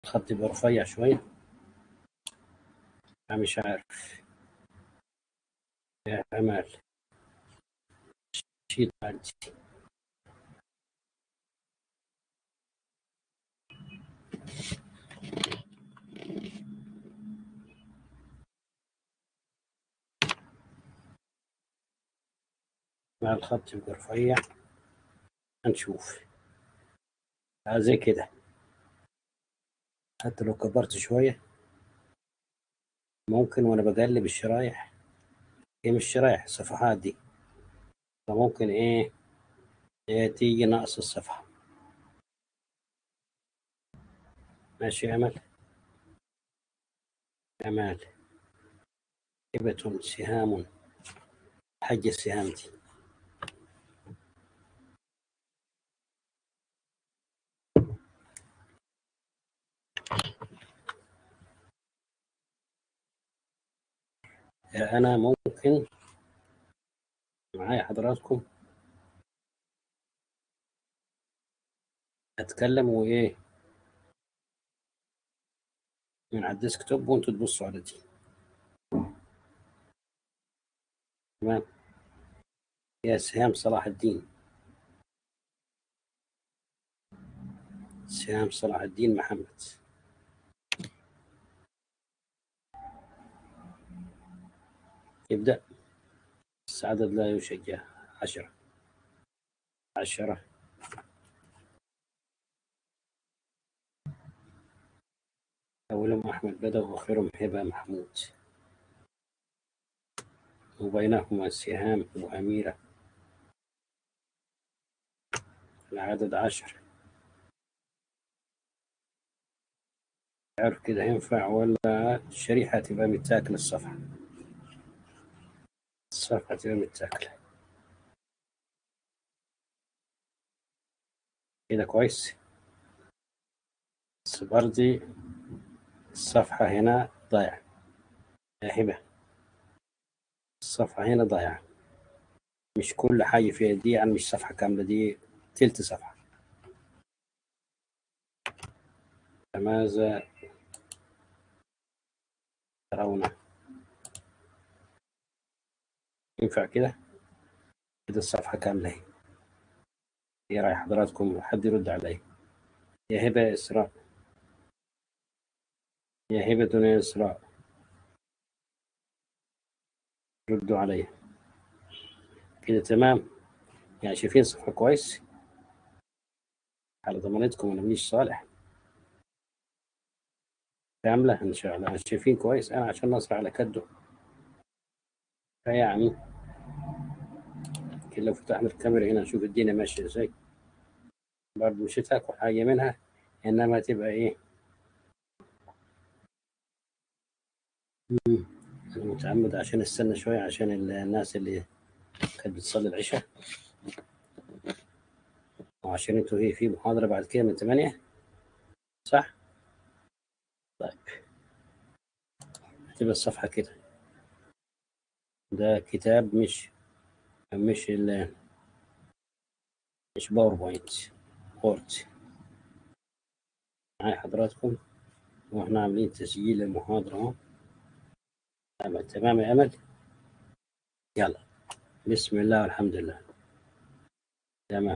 الخط يبقى رفيع شوية أنا مش عارف يا أمال شيل عندي مع الخط يبقى رفيع هنشوف آه زي كده حتى لو كبرت شوية ممكن وأنا بقلب الشرايح هي مش شرايح الصفحات دي فممكن إيه, إيه تيجي ناقص الصفحة ماشي يا أمل أمال هبة سهام حج السهام دي أنا ممكن معايا حضراتكم أتكلم وإيه من على الديسكتوب وأنتوا تبصوا على دي تمام يا سهام صلاح الدين سهام صلاح الدين محمد يبدأ بس عدد لا يشجع عشرة عشرة أولهم أحمد بدر وآخرهم هبة محمود وبينهما سهام وأميرة العدد عشر عارف كده ينفع ولا الشريحة تبقى متاكلة الصفحة الصفحة تبقى متاكلة كده كويس بس برضي الصفحة هنا ضايعة يا هبة الصفحة هنا ضايعة مش كل حاجة فيها دي يعني مش صفحة كاملة دي تلت صفحة فماذا ترون ينفع كده كده الصفحة كاملة اهي ايه رأي حضراتكم حد يرد علي يا هبة إسراء يا هبة يا إسراء ردوا علي كده تمام يعني شايفين صفحة كويس على ضمانتكم أنا مانيش صالح كاملة إن شاء الله شايفين كويس أنا عشان نصر على كده فيعني يمكن لو فتحنا الكاميرا هنا نشوف الدنيا ماشية إزاي برضه مش هتاكل حاجة منها إنما تبقى إيه مم. أنا متعمد عشان استنى شوية عشان الناس اللي كانت بتصلي العشاء وعشان انتوا ايه في محاضرة بعد كده من 8 صح؟ طيب هتبقى الصفحة كده ده كتاب مش مش ال مش باوربوينت وورد معايا حضراتكم واحنا عاملين تسجيل المحاضرة اهو تمام تمام يا أمل يلا بسم الله والحمد لله تمام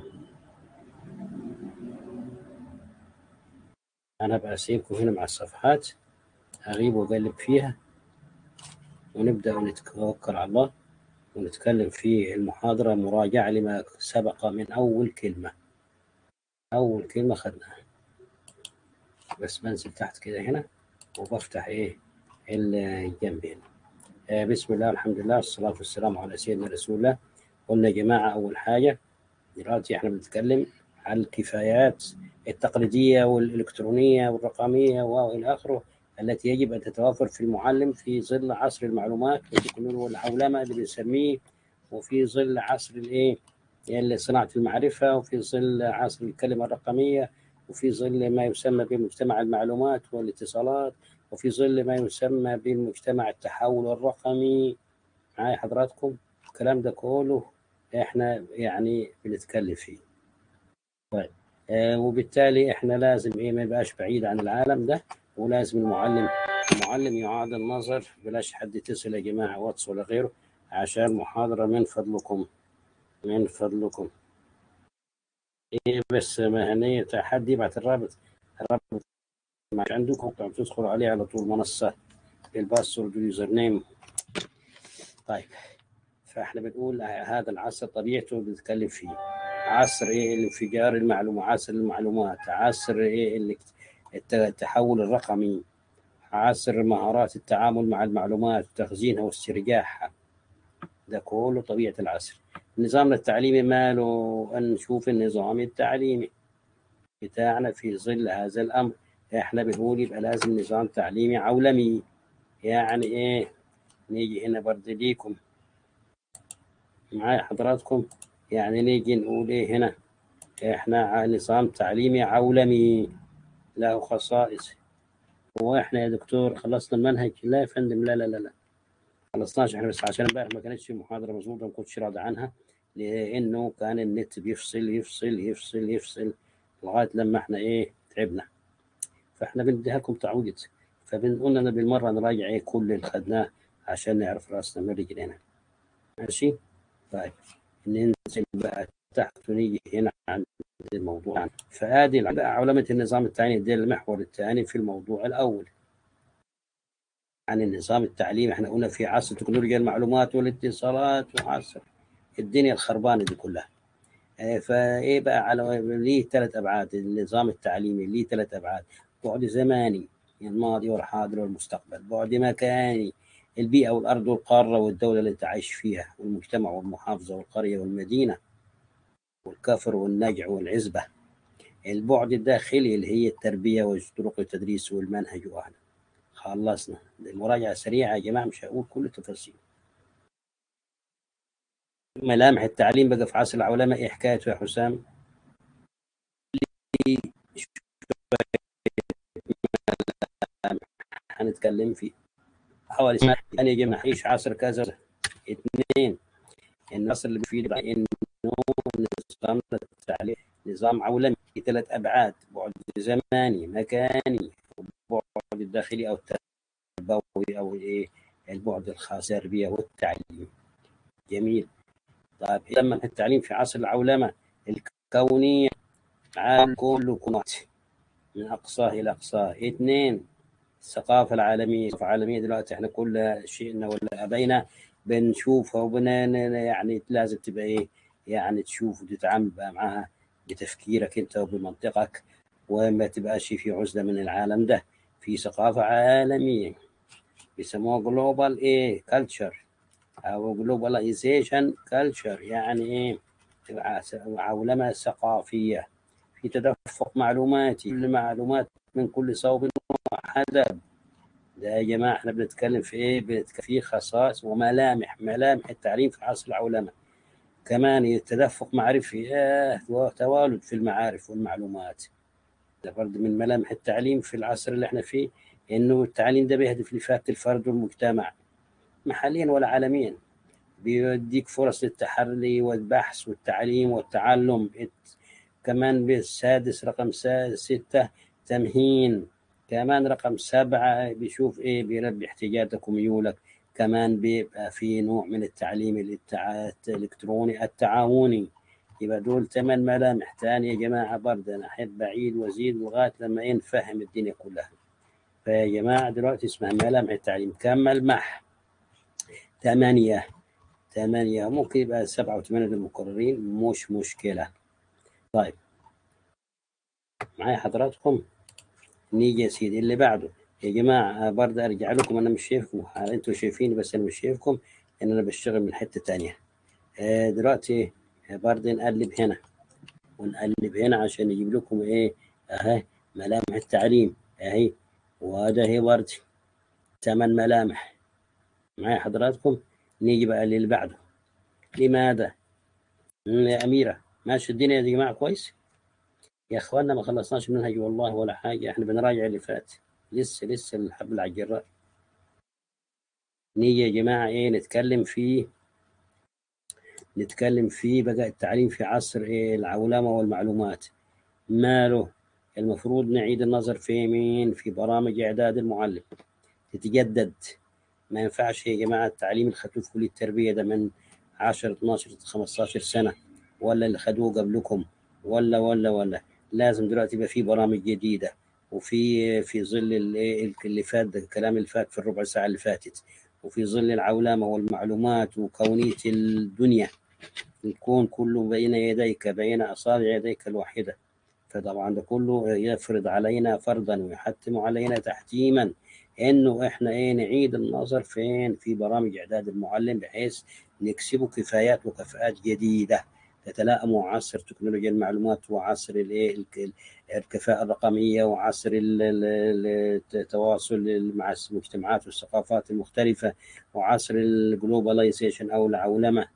أنا أبقى أسيبكم هنا مع الصفحات أغيب وأقلب فيها ونبدأ نتوكل على الله ونتكلم في المحاضرة مراجعة لما سبق من أول كلمة أول كلمة خدناها بس بنزل تحت كده هنا وبفتح إيه الجنب هنا آه بسم الله الحمد لله والصلاة والسلام على سيدنا رسول الله قلنا يا جماعة أول حاجة دلوقتي إحنا بنتكلم عن الكفايات التقليدية والإلكترونية والرقمية وإلى آخره التي يجب أن تتوفر في المعلم في ظل عصر المعلومات والتكنولوجيا والعولمة اللي بنسميه وفي ظل عصر الإيه صناعة المعرفة وفي ظل عصر الكلمة الرقمية وفي ظل ما يسمى بمجتمع المعلومات والاتصالات وفي ظل ما يسمى بالمجتمع التحول الرقمي معايا حضراتكم الكلام ده كله احنا يعني بنتكلم فيه طيب آه وبالتالي احنا لازم ايه ما يبقاش بعيد عن العالم ده ولازم المعلم المعلم يعاد النظر بلاش حد يتصل يا جماعه واتس ولا غيره عشان محاضره من فضلكم من فضلكم ايه بس مهنيه حد يبعت الرابط الرابط مش عندكم تدخلوا عليه على طول منصه الباسورد واليوزر نيم طيب فاحنا بنقول هذا العصر طبيعته بنتكلم فيه عصر ايه الانفجار المعلومات عصر المعلومات عصر ايه التحول الرقمي عصر مهارات التعامل مع المعلومات وتخزينها واسترجاعها ده كله طبيعة العصر نظامنا التعليمي ماله أن نشوف النظام التعليمي بتاعنا في ظل هذا الأمر احنا بنقول يبقى لازم نظام تعليمي عولمي يعني ايه نيجي هنا برضه ليكم معايا حضراتكم يعني نيجي نقول ايه هنا احنا نظام تعليمي عولمي له خصائص هو احنا يا دكتور خلصنا المنهج لا يا فندم لا لا لا لا خلصناش احنا بس عشان امبارح ما كانتش محاضره مظبوطه ما كنتش راضي عنها لانه كان النت بيفصل يفصل يفصل يفصل لغايه لما احنا ايه تعبنا فاحنا بنديها لكم تعويض فبنقول لنا بالمره نراجع ايه كل اللي خدناه عشان نعرف راسنا من رجلنا ماشي طيب ننزل بقى تحت ونيجي هنا عند الموضوع فادي بقى علامه النظام الثاني دي المحور الثاني في الموضوع الاول عن النظام التعليمي احنا قلنا في عصر تكنولوجيا المعلومات والاتصالات وعصر الدنيا الخربانه دي كلها فايه بقى على ليه ثلاث ابعاد النظام التعليمي ليه ثلاث ابعاد بعد زماني الماضي والحاضر والمستقبل بعد مكاني البيئة والأرض والقارة والدولة اللي أنت عايش فيها والمجتمع والمحافظة والقرية والمدينة والكفر والنجع والعزبة البعد الداخلي اللي هي التربية وطرق التدريس والمنهج وأهله خلصنا المراجعة سريعة يا جماعة مش هقول كل التفاصيل ملامح التعليم بقى في عصر العولمة إيه حكايته يا حسام؟ هنتكلم فيه حوالي سنة يعني يجي نعيش عصر كذا اثنين النصر اللي بيفيد انه نظام التعليم نظام عولمي في ثلاث ابعاد بعد زماني مكاني وبعد الداخلي او التربوي او ايه البعد الخاص التربيه والتعليم جميل طيب لما التعليم في عصر العولمه الكونيه عالم كله كنوات من اقصاه الى اقصاه اثنين الثقافة العالمية الثقافة العالمية دلوقتي احنا كل شيءنا ولا أبينا بنشوفها وبن يعني لازم تبقى ايه يعني تشوف وتتعامل بقى معاها بتفكيرك انت وبمنطقك وما تبقاش في عزلة من العالم ده في ثقافة عالمية بيسموها جلوبال ايه كلتشر او جلوباليزيشن كلتشر يعني ايه عولمة ثقافية في تدفق معلوماتي كل معلومات من كل صوب وحدب ده يا جماعة احنا بنتكلم في ايه بنتكلم في خصائص وملامح ملامح التعليم في عصر العولمة كمان التدفق معرفي آه وتوالد في المعارف والمعلومات ده برضه من ملامح التعليم في العصر اللي احنا فيه انه التعليم ده بيهدف لفاة الفرد والمجتمع محليا ولا عالميا بيديك فرص للتحري والبحث والتعليم والتعلم كمان بالسادس رقم ستة تمهين كمان رقم سبعة بيشوف ايه بيلبي احتياجاتك وميولك كمان بيبقى في نوع من التعليم الالكتروني التعاوني يبقى دول ثمان ملامح تاني يا جماعة برضه أنا أحب أعيد وأزيد لغاية لما إيه نفهم الدنيا كلها فيا جماعة دلوقتي اسمها ملامح التعليم كم ملمح ثمانية ثمانية ممكن يبقى سبعة وثمانية المقررين مش مشكلة طيب معايا حضراتكم نيجي يا سيدي اللي بعده يا جماعة برضه أرجع لكم أنا مش شايفكم أنتوا شايفيني بس أنا مش شايفكم لأن أنا بشتغل من حتة تانية آه دلوقتي برضه نقلب هنا ونقلب هنا عشان نجيب لكم إيه أهي ملامح التعليم أهي وهذا هي برضه ثمان ملامح معايا حضراتكم نيجي بقى للي بعده لماذا؟ يا أميرة ماشي الدنيا يا جماعة كويس؟ يا اخوانا ما خلصناش منهج والله ولا حاجه احنا بنراجع اللي فات لسه لسه الحبل على الجراء نيجي يا جماعه ايه نتكلم فيه نتكلم فيه بقى التعليم في عصر ايه العولمه والمعلومات ماله المفروض نعيد النظر في مين في برامج إعداد المعلم تتجدد ما ينفعش يا جماعة التعليم اللي خدوه في كلية التربية ده من 10 12 15 سنة ولا اللي خدوه قبلكم ولا ولا ولا لازم دلوقتي يبقى في برامج جديدة وفي في ظل ال- اللي فات ده الكلام اللي فات في الربع ساعة اللي فاتت وفي ظل العولمة والمعلومات وكونية الدنيا الكون كله بين يديك بين أصابع يديك الواحدة فطبعا ده كله يفرض علينا فرضا ويحتم علينا تحتيما انه احنا ايه نعيد النظر فين في برامج اعداد المعلم بحيث نكسبه كفايات وكفاءات جديده تتلائم مع عصر تكنولوجيا المعلومات وعصر الايه الك- الكفاءه الرقميه وعصر ال- ال- التواصل مع المجتمعات والثقافات المختلفه وعصر الجلوباليزيشن او العولمه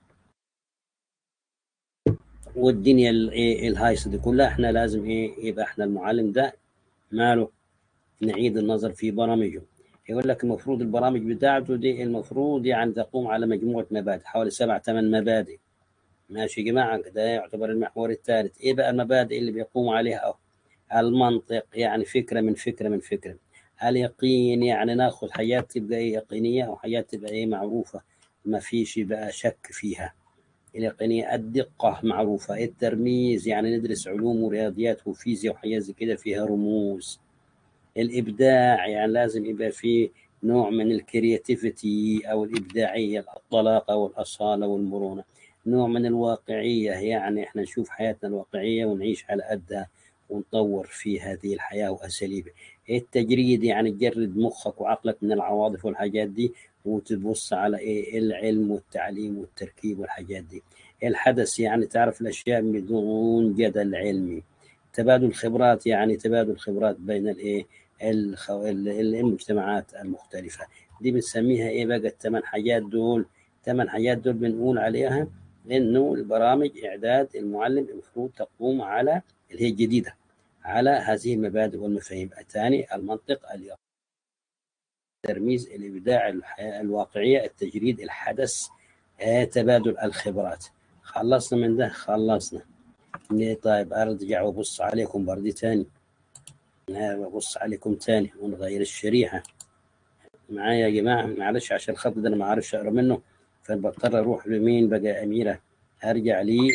والدنيا الايه الهايصه دي كلها احنا لازم ايه يبقى احنا المعلم ده ماله نعيد النظر في برامجه يقول لك المفروض البرامج بتاعته دي المفروض يعني تقوم على مجموعه مبادئ حوالي سبع ثمان مبادئ ماشي يا جماعه ده يعتبر المحور الثالث ايه بقى المبادئ اللي بيقوم عليها أهو؟ المنطق يعني فكره من فكره من فكره اليقين يعني ناخذ حاجات تبقى ايه يقينيه او حاجات تبقى ايه معروفه ما فيش بقى شك فيها اليقينية الدقة معروفة الترميز يعني ندرس علوم ورياضيات وفيزياء وحاجات زي كده فيها رموز الإبداع يعني لازم يبقى فيه نوع من الكرياتيفيتي أو الإبداعية الطلاقة والأصالة والمرونة نوع من الواقعية يعني إحنا نشوف حياتنا الواقعية ونعيش على قدها ونطور في هذه الحياة وأساليبها التجريد يعني تجرد مخك وعقلك من العواطف والحاجات دي وتبص على إيه العلم والتعليم والتركيب والحاجات دي الحدث يعني تعرف الأشياء بدون جدل علمي تبادل خبرات يعني تبادل خبرات بين الايه الخو... ال- المجتمعات المختلفة دي بنسميها ايه بقى الثمان حاجات دول ثمان حاجات دول بنقول عليها انه البرامج اعداد المعلم المفروض تقوم على اللي هي الجديدة على هذه المبادئ والمفاهيم الثاني المنطق اليقين الترميز الابداع الحياة الواقعية التجريد الحدث آه، تبادل الخبرات خلصنا من ده خلصنا إني طيب ارجع وابص عليكم بردي تاني أنا ببص عليكم تاني ونغير الشريحة معايا يا جماعة معلش عشان الخط ده أنا ما عارفش أقرأ منه فبضطر أروح لمين بقى أميرة أرجع لي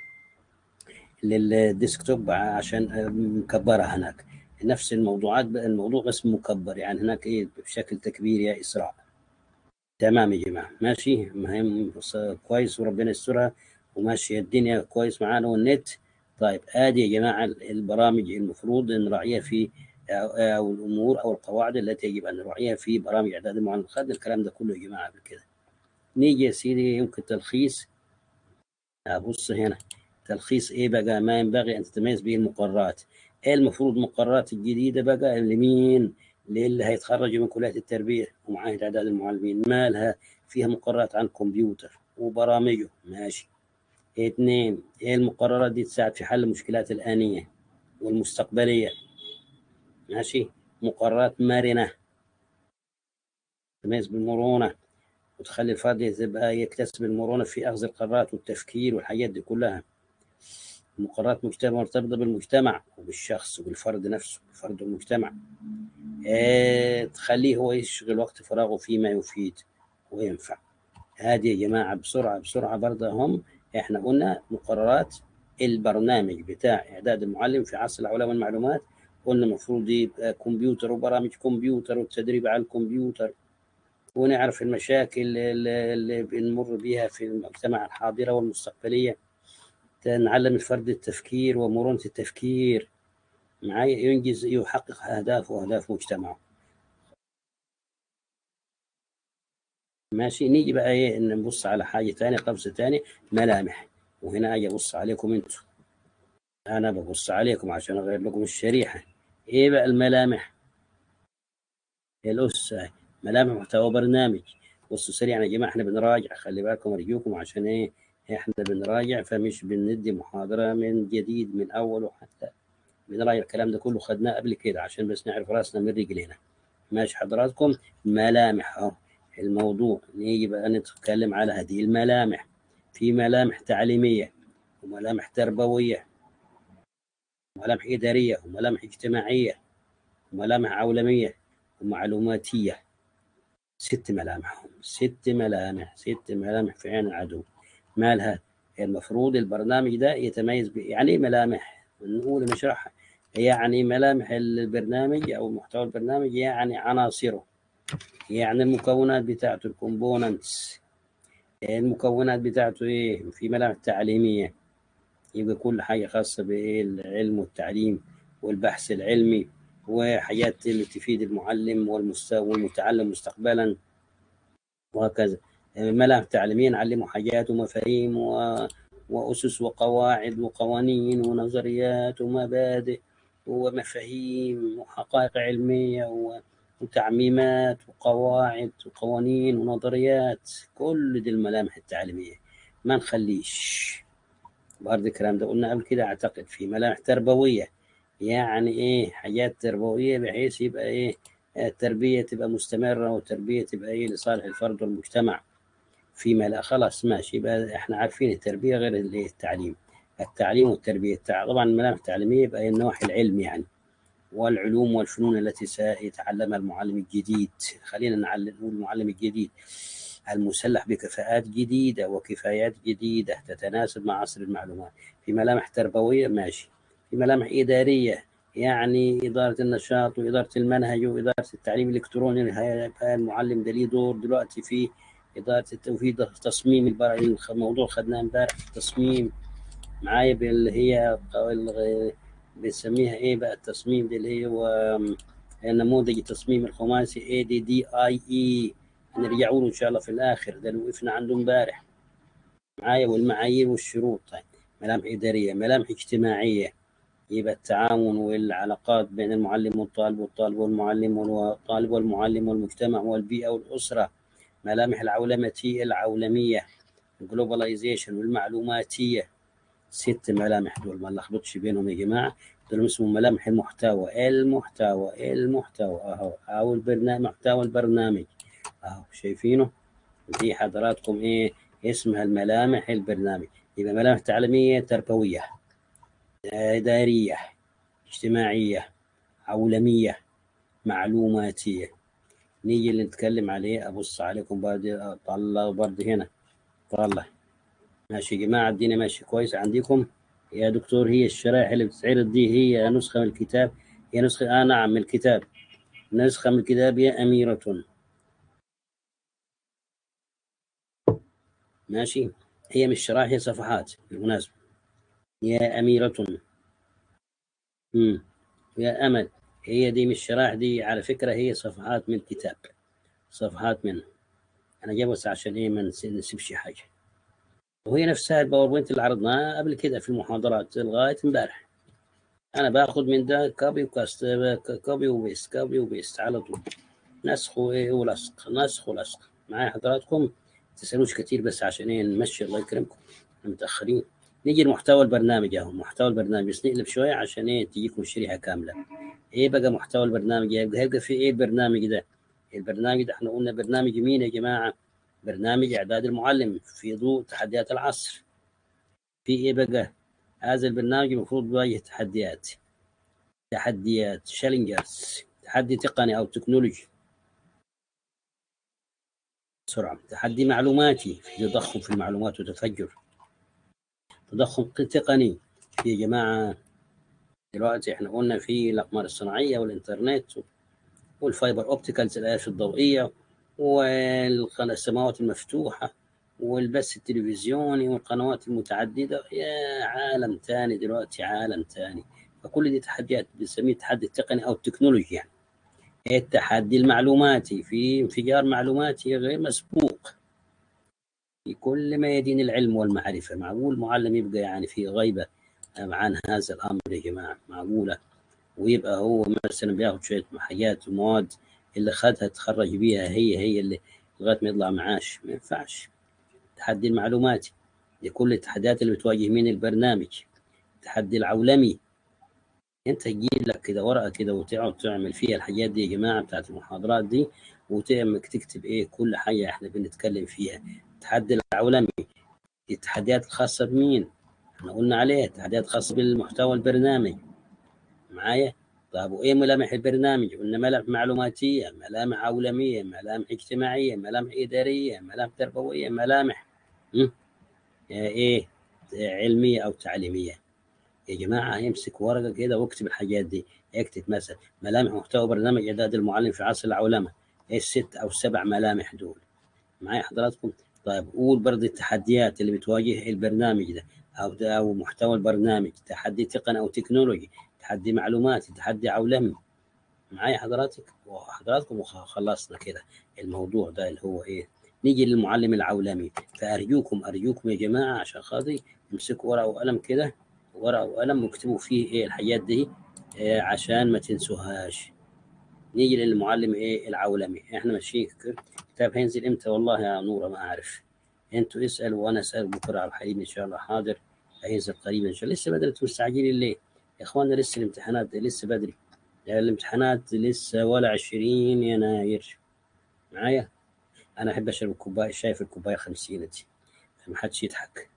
للديسكتوب عشان مكبرها هناك نفس الموضوعات بقى الموضوع بس مكبر يعني هناك إيه بشكل تكبير يا إسراء تمام يا جماعة ماشي مهم بص- كويس وربنا يسترها وماشية الدنيا كويس معانا والنت طيب ادي يا جماعه البرامج المفروض ان نراعيها في او أو الامور او القواعد التي يجب ان نراعيها في برامج اعداد المعلم خدنا الكلام ده كله يا جماعه قبل كده نيجي يا سيدي يمكن تلخيص ابص هنا تلخيص ايه بقى ما ينبغي ان تتميز به المقررات ايه المفروض المقررات الجديده بقى لمين للي هيتخرجوا من كليه التربيه ومعاهد اعداد المعلمين مالها فيها مقررات عن الكمبيوتر وبرامجه ماشي اثنين ايه المقررات دي تساعد في حل المشكلات الآنية والمستقبلية ماشي مقررات مرنة تميز بالمرونة وتخلي الفرد يبقى يكتسب المرونة في أخذ القرارات والتفكير والحاجات دي كلها مقررات مجتمع مرتبطة بالمجتمع وبالشخص وبالفرد نفسه الفرد والمجتمع إيه تخليه هو يشغل وقت فراغه فيما يفيد وينفع هذه يا جماعة بسرعة بسرعة برضه هم احنا قلنا مقررات البرنامج بتاع اعداد المعلم في عصر العلوم والمعلومات قلنا المفروض يبقى كمبيوتر وبرامج كمبيوتر والتدريب على الكمبيوتر ونعرف المشاكل اللي اللي بنمر بها في المجتمع الحاضرة والمستقبلية نعلم الفرد التفكير ومرونة التفكير معايا ينجز يحقق أهدافه وأهداف مجتمعه ماشي نيجي بقى ايه نبص على حاجة تانية قبس تاني ملامح وهنا اجي ابص عليكم انتوا انا ببص عليكم عشان اغير لكم الشريحة ايه بقى الملامح الأس هاي. ملامح محتوى برنامج بصوا سريعا يا جماعة احنا بنراجع خلي بالكم ارجوكم عشان ايه احنا بنراجع فمش بندي محاضرة من جديد من اول وحتى بنراجع الكلام ده كله خدناه قبل كده عشان بس نعرف راسنا من رجلينا ماشي حضراتكم ملامح اهو الموضوع نيجي بقى نتكلم على هذه الملامح في ملامح تعليمية وملامح تربوية وملامح إدارية وملامح اجتماعية وملامح عولمية ومعلوماتية ست ملامح ست ملامح ست ملامح في عين العدو مالها المفروض البرنامج ده يتميز ب... يعني ايه ملامح نقول نشرحها يعني ملامح البرنامج او محتوى البرنامج يعني عناصره يعني المكونات بتاعته الكومبوننتس المكونات بتاعته ايه في ملامح تعليميه يبقى كل حاجه خاصه بالعلم والتعليم والبحث العلمي وحاجات اللي تفيد المعلم والمتعلم مستقبلا وهكذا ملامح تعليمية نعلمه حاجات ومفاهيم و... وأسس وقواعد وقوانين ونظريات ومبادئ ومفاهيم وحقائق علمية و... وتعميمات وقواعد وقوانين ونظريات كل دي الملامح التعليمية ما نخليش برضه الكلام ده قلنا قبل كده أعتقد في ملامح تربوية يعني إيه حاجات تربوية بحيث يبقى إيه التربية تبقى مستمرة والتربية تبقى إيه لصالح الفرد والمجتمع فيما لا خلاص ماشي يبقى إحنا عارفين التربية غير التعليم التعليم والتربية طبعا الملامح التعليمية يبقى النواحي العلم يعني والعلوم والفنون التي سيتعلمها المعلم الجديد خلينا نقول المعلم الجديد المسلح بكفاءات جديدة وكفايات جديدة تتناسب مع عصر المعلومات في ملامح تربوية ماشي في ملامح إدارية يعني إدارة النشاط وإدارة المنهج وإدارة التعليم الإلكتروني المعلم ده ليه دور دلوقتي في إدارة وفي تصميم الموضوع خدناه امبارح في التصميم معايا اللي هي بنسميها إيه بقى التصميم دي اللي هو النموذج التصميم الخماسي اي دي دي اي اي هنرجعوا له ان شاء الله في الاخر ده اللي وقفنا عنده امبارح معايا والمعايير والشروط طيب ملامح اداريه ملامح اجتماعيه يبقى التعاون والعلاقات بين المعلم والطالب والطالب والمعلم والطالب والمعلم والمجتمع والبيئة والأسرة ملامح العولمتية العولمية الجلوباليزيشن والمعلوماتية ست ملامح دول ما نلخبطش بينهم يا جماعة دول اسمهم ملامح المحتوى المحتوى المحتوى اهو او البرنامج محتوى البرنامج اهو شايفينه دي حضراتكم ايه اسمها الملامح البرنامج يبقى ملامح تعليمية تربوية إدارية اجتماعية عولمية معلوماتية نيجي اللي نتكلم عليه أبص عليكم برضه طلع برضه هنا طلع ماشي يا جماعة الدنيا ماشي كويس عندكم يا دكتور هي الشرائح اللي بتتعرض دي هي نسخة من الكتاب هي نسخة آه نعم من الكتاب نسخة من الكتاب يا أميرة ماشي هي مش شرائح هي صفحات بالمناسبة يا أميرة مم. يا أمل هي دي مش شرائح دي على فكرة هي صفحات من الكتاب صفحات منه أنا جايبه بس عشان إيه ما نسيبش حاجة وهي نفسها الباوربوينت اللي عرضناها قبل كده في المحاضرات لغاية امبارح أنا باخد من ده كوبي وكاست كوبي وبيست كوبي وبيست على طول نسخ وإيه ولصق نسخ ولصق معايا حضراتكم تسألوش كتير بس عشان إيه نمشي الله يكرمكم احنا متأخرين نيجي لمحتوى البرنامج اهو محتوى البرنامج بس نقلب شويه عشان ايه تجيكم الشريحه كامله ايه بقى محتوى البرنامج يبقى هيبقى في ايه البرنامج ده البرنامج ده احنا قلنا برنامج مين يا جماعه برنامج اعداد المعلم في ضوء تحديات العصر في ايه بقى هذا البرنامج المفروض بيواجه تحديات تحديات شالنجرز تحدي تقني او تكنولوجي بسرعه تحدي معلوماتي في تضخم في المعلومات وتفجر تضخم تقني في يا جماعة دلوقتي احنا قلنا في الأقمار الصناعية والإنترنت والفايبر أوبتيكالز الآلات الضوئية والسماوات المفتوحة والبث التلفزيوني والقنوات المتعددة يا عالم تاني دلوقتي عالم تاني فكل دي تحديات بنسميه التحدي التقني أو التكنولوجي يعني التحدي المعلوماتي في انفجار معلوماتي غير مسبوق في كل ميادين العلم والمعرفة معقول معلم يبقى يعني في غيبة عن هذا الأمر يا جماعة معقولة ويبقى هو مثلا بياخد شوية حاجات ومواد اللي خدها تخرج بيها هي هي اللي لغاية ما يطلع معاش ما ينفعش التحدي المعلوماتي لكل التحديات اللي بتواجه من البرنامج التحدي العولمي انت تجيب لك كده ورقه كده وتقعد تعمل فيها الحاجات دي يا جماعه بتاعت المحاضرات دي وتعمل تكتب ايه كل حاجه احنا بنتكلم فيها التحدي العولمي التحديات الخاصة بمين؟ احنا قلنا عليه التحديات الخاصة بالمحتوى البرنامج معايا طيب وايه ملامح البرنامج قلنا ملامح معلوماتيه ملامح عولميه ملامح اجتماعيه ملامح اداريه ملامح تربويه ملامح م? ايه علميه او تعليميه يا جماعه امسك ورقه كده واكتب الحاجات دي اكتب مثلا ملامح محتوى برنامج اعداد المعلم في عصر العولمه ايه الست او السبع ملامح دول معايا حضراتكم طيب قول برضه التحديات اللي بتواجه البرنامج ده او ده او محتوى البرنامج تحدي تقني او تكنولوجي تحدي معلوماتي تحدي عولمي معايا حضراتك وحضراتكم خلصنا كده الموضوع ده اللي هو ايه نيجي للمعلم العولمي فارجوكم ارجوكم يا جماعه عشان خاطري امسكوا ورقه وقلم كده ورقه وقلم واكتبوا فيه ايه الحاجات دي إيه عشان ما تنسوهاش نيجي للمعلم ايه العولمي احنا ماشيين كتاب هينزل امتى والله يا نوره ما اعرف انتوا اسالوا وانا اسال بكره على الحليب ان شاء الله حاضر هينزل قريبا ان شاء الله لسه بدري انتوا مستعجلين ليه يا اخوانا لسه الامتحانات لسه بدري يعني الامتحانات لسه ولا 20 يناير معايا انا احب اشرب كوبايه شاي في الكوبايه 50 دي فما حدش يضحك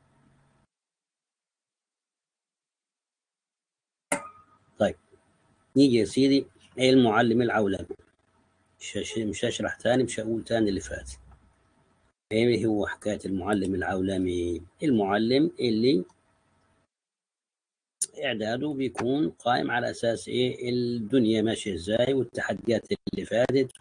طيب نيجي يا سيدي ايه المعلم العولمي مش مش هشرح تاني مش هقول تاني اللي فات ايه هو حكايه المعلم العولمي المعلم اللي اعداده بيكون قائم على اساس ايه الدنيا ماشيه ازاي والتحديات اللي فاتت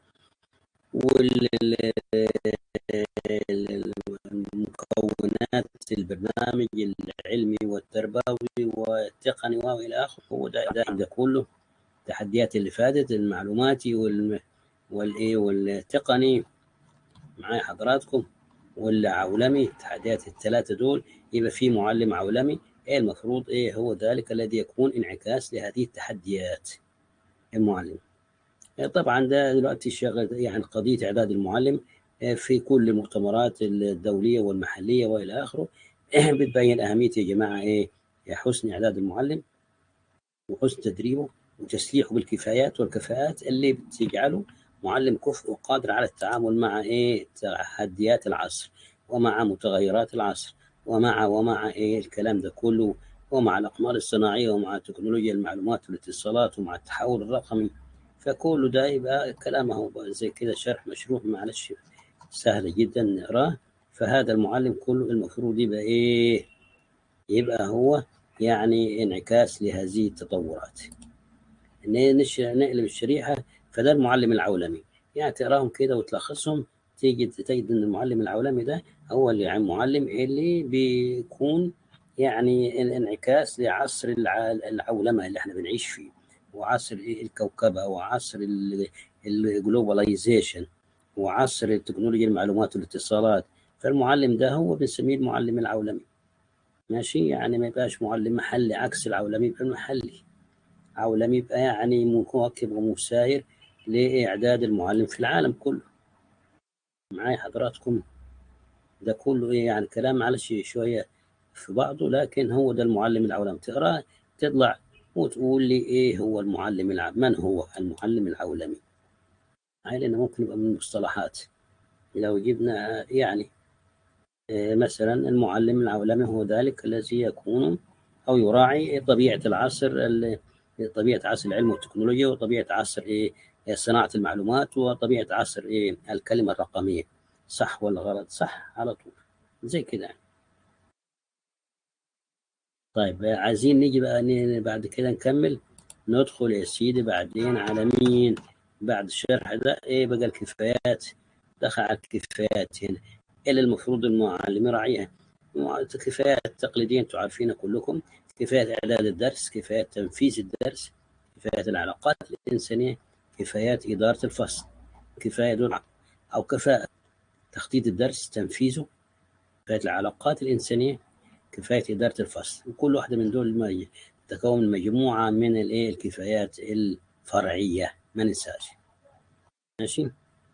والمكونات البرنامج العلمي والتربوي والتقني والى اخره هو ده, ده, ده كله التحديات اللي فاتت المعلوماتي وال والايه والتقني معايا حضراتكم والعولمي التحديات الثلاثه دول يبقى في معلم عولمي ايه المفروض ايه هو ذلك الذي يكون انعكاس لهذه التحديات المعلم طبعا ده دلوقتي شغل يعني قضيه اعداد المعلم في كل المؤتمرات الدوليه والمحليه والى اخره بتبين اهميه يا جماعه ايه حسن اعداد المعلم وحسن تدريبه وتسليحه بالكفايات والكفاءات اللي بتجعله معلم كفء وقادر على التعامل مع ايه تحديات العصر ومع متغيرات العصر ومع ومع ايه الكلام ده كله ومع الاقمار الصناعيه ومع تكنولوجيا المعلومات والاتصالات ومع التحول الرقمي فكل ده يبقى كلامه زي كده شرح مشروح معلش سهل جدا نقراه فهذا المعلم كله المفروض يبقى ايه يبقى هو يعني انعكاس لهذه التطورات نقلب الشريحه فده المعلم العولمي يعني تقراهم كده وتلخصهم تيجي تجد ان المعلم العولمي ده هو اللي يعني المعلم اللي بيكون يعني الانعكاس لعصر العولمه اللي احنا بنعيش فيه وعصر الكوكبه وعصر الجلوباليزيشن وعصر تكنولوجيا المعلومات والاتصالات فالمعلم ده هو بنسميه المعلم العولمي ماشي يعني ما يبقاش معلم محلي عكس العولمي يبقى المحلي عولمي يبقى يعني مواكب ومساير لإعداد المعلم في العالم كله معايا حضراتكم ده كله إيه يعني كلام معلش شوية في بعضه لكن هو ده المعلم العولمي تقرأ تطلع وتقول لي إيه هو المعلم العولمي من هو المعلم العولمي هاي لأنه ممكن يبقى من المصطلحات لو جبنا يعني مثلا المعلم العولمي هو ذلك الذي يكون أو يراعي طبيعة العصر طبيعة عصر العلم والتكنولوجيا وطبيعة عصر إيه صناعة المعلومات وطبيعة عصر إيه الكلمة الرقمية صح ولا غلط صح على طول زي كده طيب عايزين نيجي بقى بعد كده نكمل ندخل يا سيدي بعدين على مين بعد الشرح ده ايه بقى الكفايات دخل على الكفايات هنا اللي المفروض المعلم يراعيها الكفايات التقليدية انتم عارفينها كلكم كفاية إعداد الدرس كفاية تنفيذ الدرس كفاية العلاقات الإنسانية كفايات إدارة الفصل كفاية دول أو كفاءة تخطيط الدرس تنفيذه كفاية العلاقات الإنسانية كفاية إدارة الفصل وكل واحدة من دول تكون مجموعة من الإيه الكفايات الفرعية ما ننساش ماشي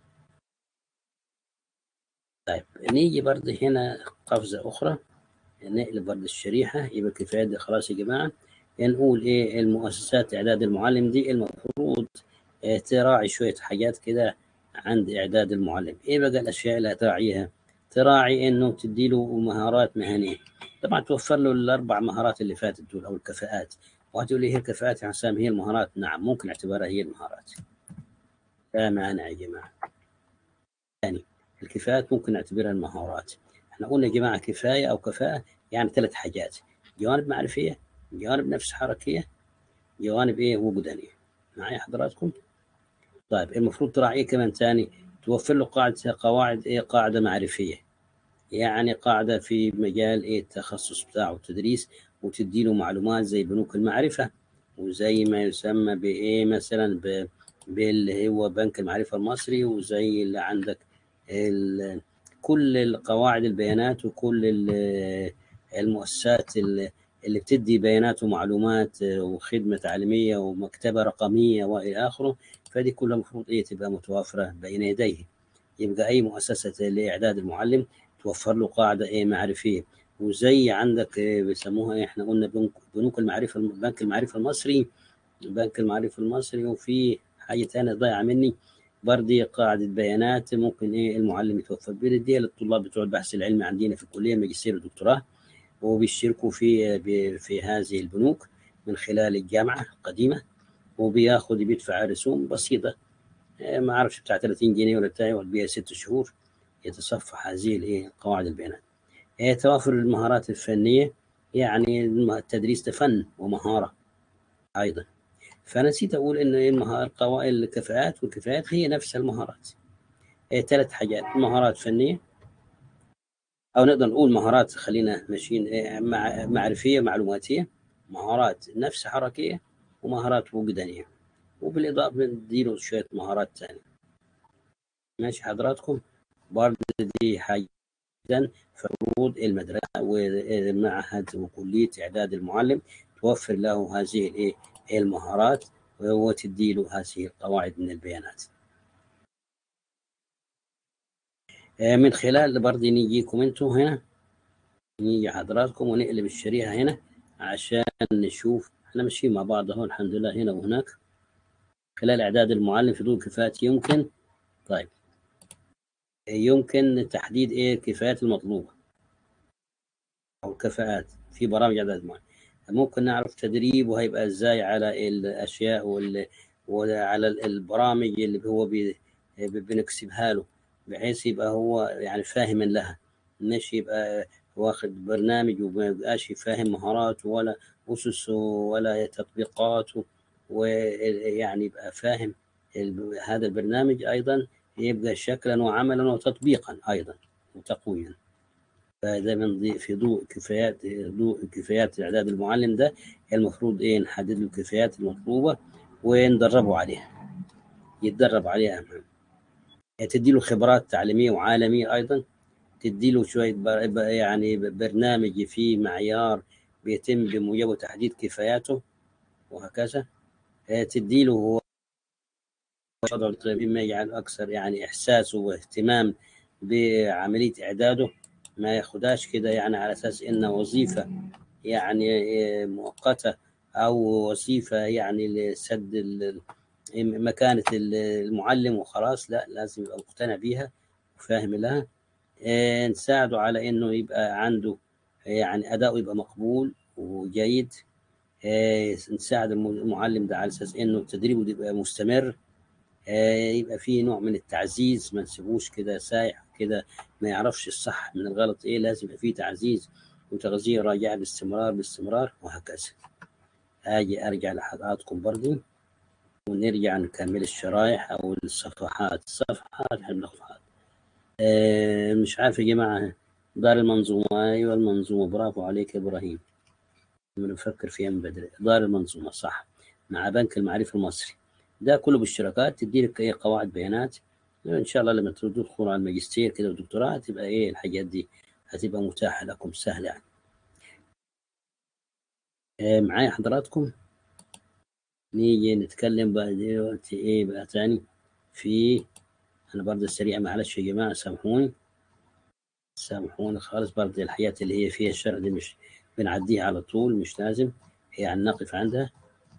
طيب نيجي برضه هنا قفزة أخرى نقلب برضه الشريحة يبقى كفاية دي خلاص يا جماعة نقول إيه المؤسسات إعداد المعلم دي المفروض إيه تراعي شوية حاجات كده عند إعداد المعلم إيه بقى الأشياء اللي هتراعيها تراعي إنه تديله مهارات مهنية طبعا توفر له الأربع مهارات اللي فاتت دول أو الكفاءات وهتقول لي هي الكفاءات يا حسام هي المهارات نعم ممكن اعتبارها هي المهارات لا مانع يا جماعة ثاني الكفاءات ممكن نعتبرها المهارات احنا قلنا يا جماعة كفاية أو كفاءة يعني ثلاث حاجات جوانب معرفية جوانب نفس حركية جوانب ايه وجدانية معايا حضراتكم طيب المفروض تراعيه كمان ثاني توفر له قاعدة قواعد ايه قاعدة معرفية يعني قاعدة في مجال ايه التخصص بتاعه التدريس وتدي له معلومات زي بنوك المعرفة وزي ما يسمى بايه مثلا ب باللي هو بنك المعرفة المصري وزي اللي عندك ال... كل القواعد البيانات وكل ال- المؤسسات اللي اللي بتدي بيانات ومعلومات وخدمة تعليمية ومكتبة رقمية وإلى آخره فدي كلها المفروض إيه تبقى متوافرة بين يديه يبقى أي مؤسسة لإعداد المعلم توفر له قاعدة إيه معرفية وزي عندك إيه بيسموها إيه إحنا قلنا بنك بنوك المعرفة بنك المعرفة المصري بنك المعرفة المصري وفي حاجة تانية ضايعة مني برضه قاعدة بيانات ممكن إيه المعلم يتوفر بيديها للطلاب بتوع البحث العلمي عندنا في الكلية ماجستير ودكتوراه وبيشتركوا في ب- في هذه البنوك من خلال الجامعة القديمة وبياخد بيدفع رسوم بسيطة آه، ما أعرفش بتاع 30 جنيه ولا بتاع يقعد بيها ست شهور يتصفح هذه الإيه قواعد البيانات آه، توافر المهارات الفنية يعني الم- التدريس ده فن ومهارة أيضا فأنا نسيت أقول إن المهارة قواعد الكفاءات والكفاءات هي نفس المهارات آه، ثلاث حاجات مهارات فنية او نقدر نقول مهارات خلينا ماشيين إيه، مع معرفيه معلوماتيه مهارات نفس حركيه ومهارات وجدانيه وبالاضافه بنديله شويه مهارات ثانيه ماشي حضراتكم برضه دي حاجه جدا فروض المدرسه والمعهد وكليه اعداد المعلم توفر له هذه الايه المهارات وتدي له هذه القواعد من البيانات آه، من خلال برضه نيجيكم انتم هنا نيجي حضراتكم ونقلب الشريحة هنا عشان نشوف احنا ماشيين مع بعض اهو الحمد لله هنا وهناك خلال إعداد المعلم في دور كفاءات يمكن طيب يمكن تحديد إيه الكفاءات المطلوبة أو الكفاءات في برامج إعداد المعلم ممكن نعرف تدريبه هيبقى إزاي على الأشياء وال... وعلى البرامج اللي هو بي... بنكسبها له بحيث يبقى هو يعني فاهم لها مش يبقى واخد برنامج وما يبقاش فاهم مهاراته ولا أسسه ولا تطبيقاته ويعني يبقى فاهم ال- هذا البرنامج أيضا يبقى شكلا وعملا وتطبيقا أيضا وتقويا فده من ضي- في ضوء كفايات ضوء كفايات إعداد المعلم ده المفروض إيه نحدد له الكفايات المطلوبة وندربه عليها يتدرب عليها أهم تدي له خبرات تعليمية وعالمية أيضا تدي له شوية بر- ب- يعني برنامج فيه معيار بيتم بموجبه تحديد كفاياته وهكذا آه، تدي له هو وضع مما يجعل أكثر يعني إحساسه واهتمام بعملية إعداده ما ياخدهاش كده يعني على أساس إنها وظيفة يعني آه، مؤقتة أو وظيفة يعني لسد ال- مكانة المعلم وخلاص لا لازم يبقى مقتنع بيها وفاهم لها آه، نساعده على انه يبقى عنده يعني اداؤه يبقى مقبول وجيد آه، نساعد الم- المعلم ده على اساس انه تدريبه يبقى مستمر آه، يبقى فيه نوع من التعزيز ما نسيبوش كده سايح كده ما يعرفش الصح من الغلط ايه لازم يبقى فيه تعزيز وتغذية راجعة باستمرار باستمرار وهكذا اجي ارجع لحضراتكم برضو ونرجع نكمل الشرايح او الصفحات الصفحات احنا بناخد آه، مش عارف يا جماعة دار المنظومة أيوة المنظومة برافو عليك يا إبراهيم بنفكر فيها من بدري دار المنظومة صح مع بنك المعرفة المصري ده كله بالاشتراكات تدي لك ايه قواعد بيانات ان شاء الله لما تدخل على الماجستير كده والدكتوراه تبقى ايه الحاجات دي هتبقى متاحة لكم سهلة يعني آه، معايا حضراتكم نيجي نتكلم بقى دلوقتي ايه بقى تاني في انا برضه سريع معلش يا جماعة سامحوني سامحوني خالص برضه الحاجات اللي هي فيها الشرع دي مش بنعديها على طول مش لازم يعني نقف عندها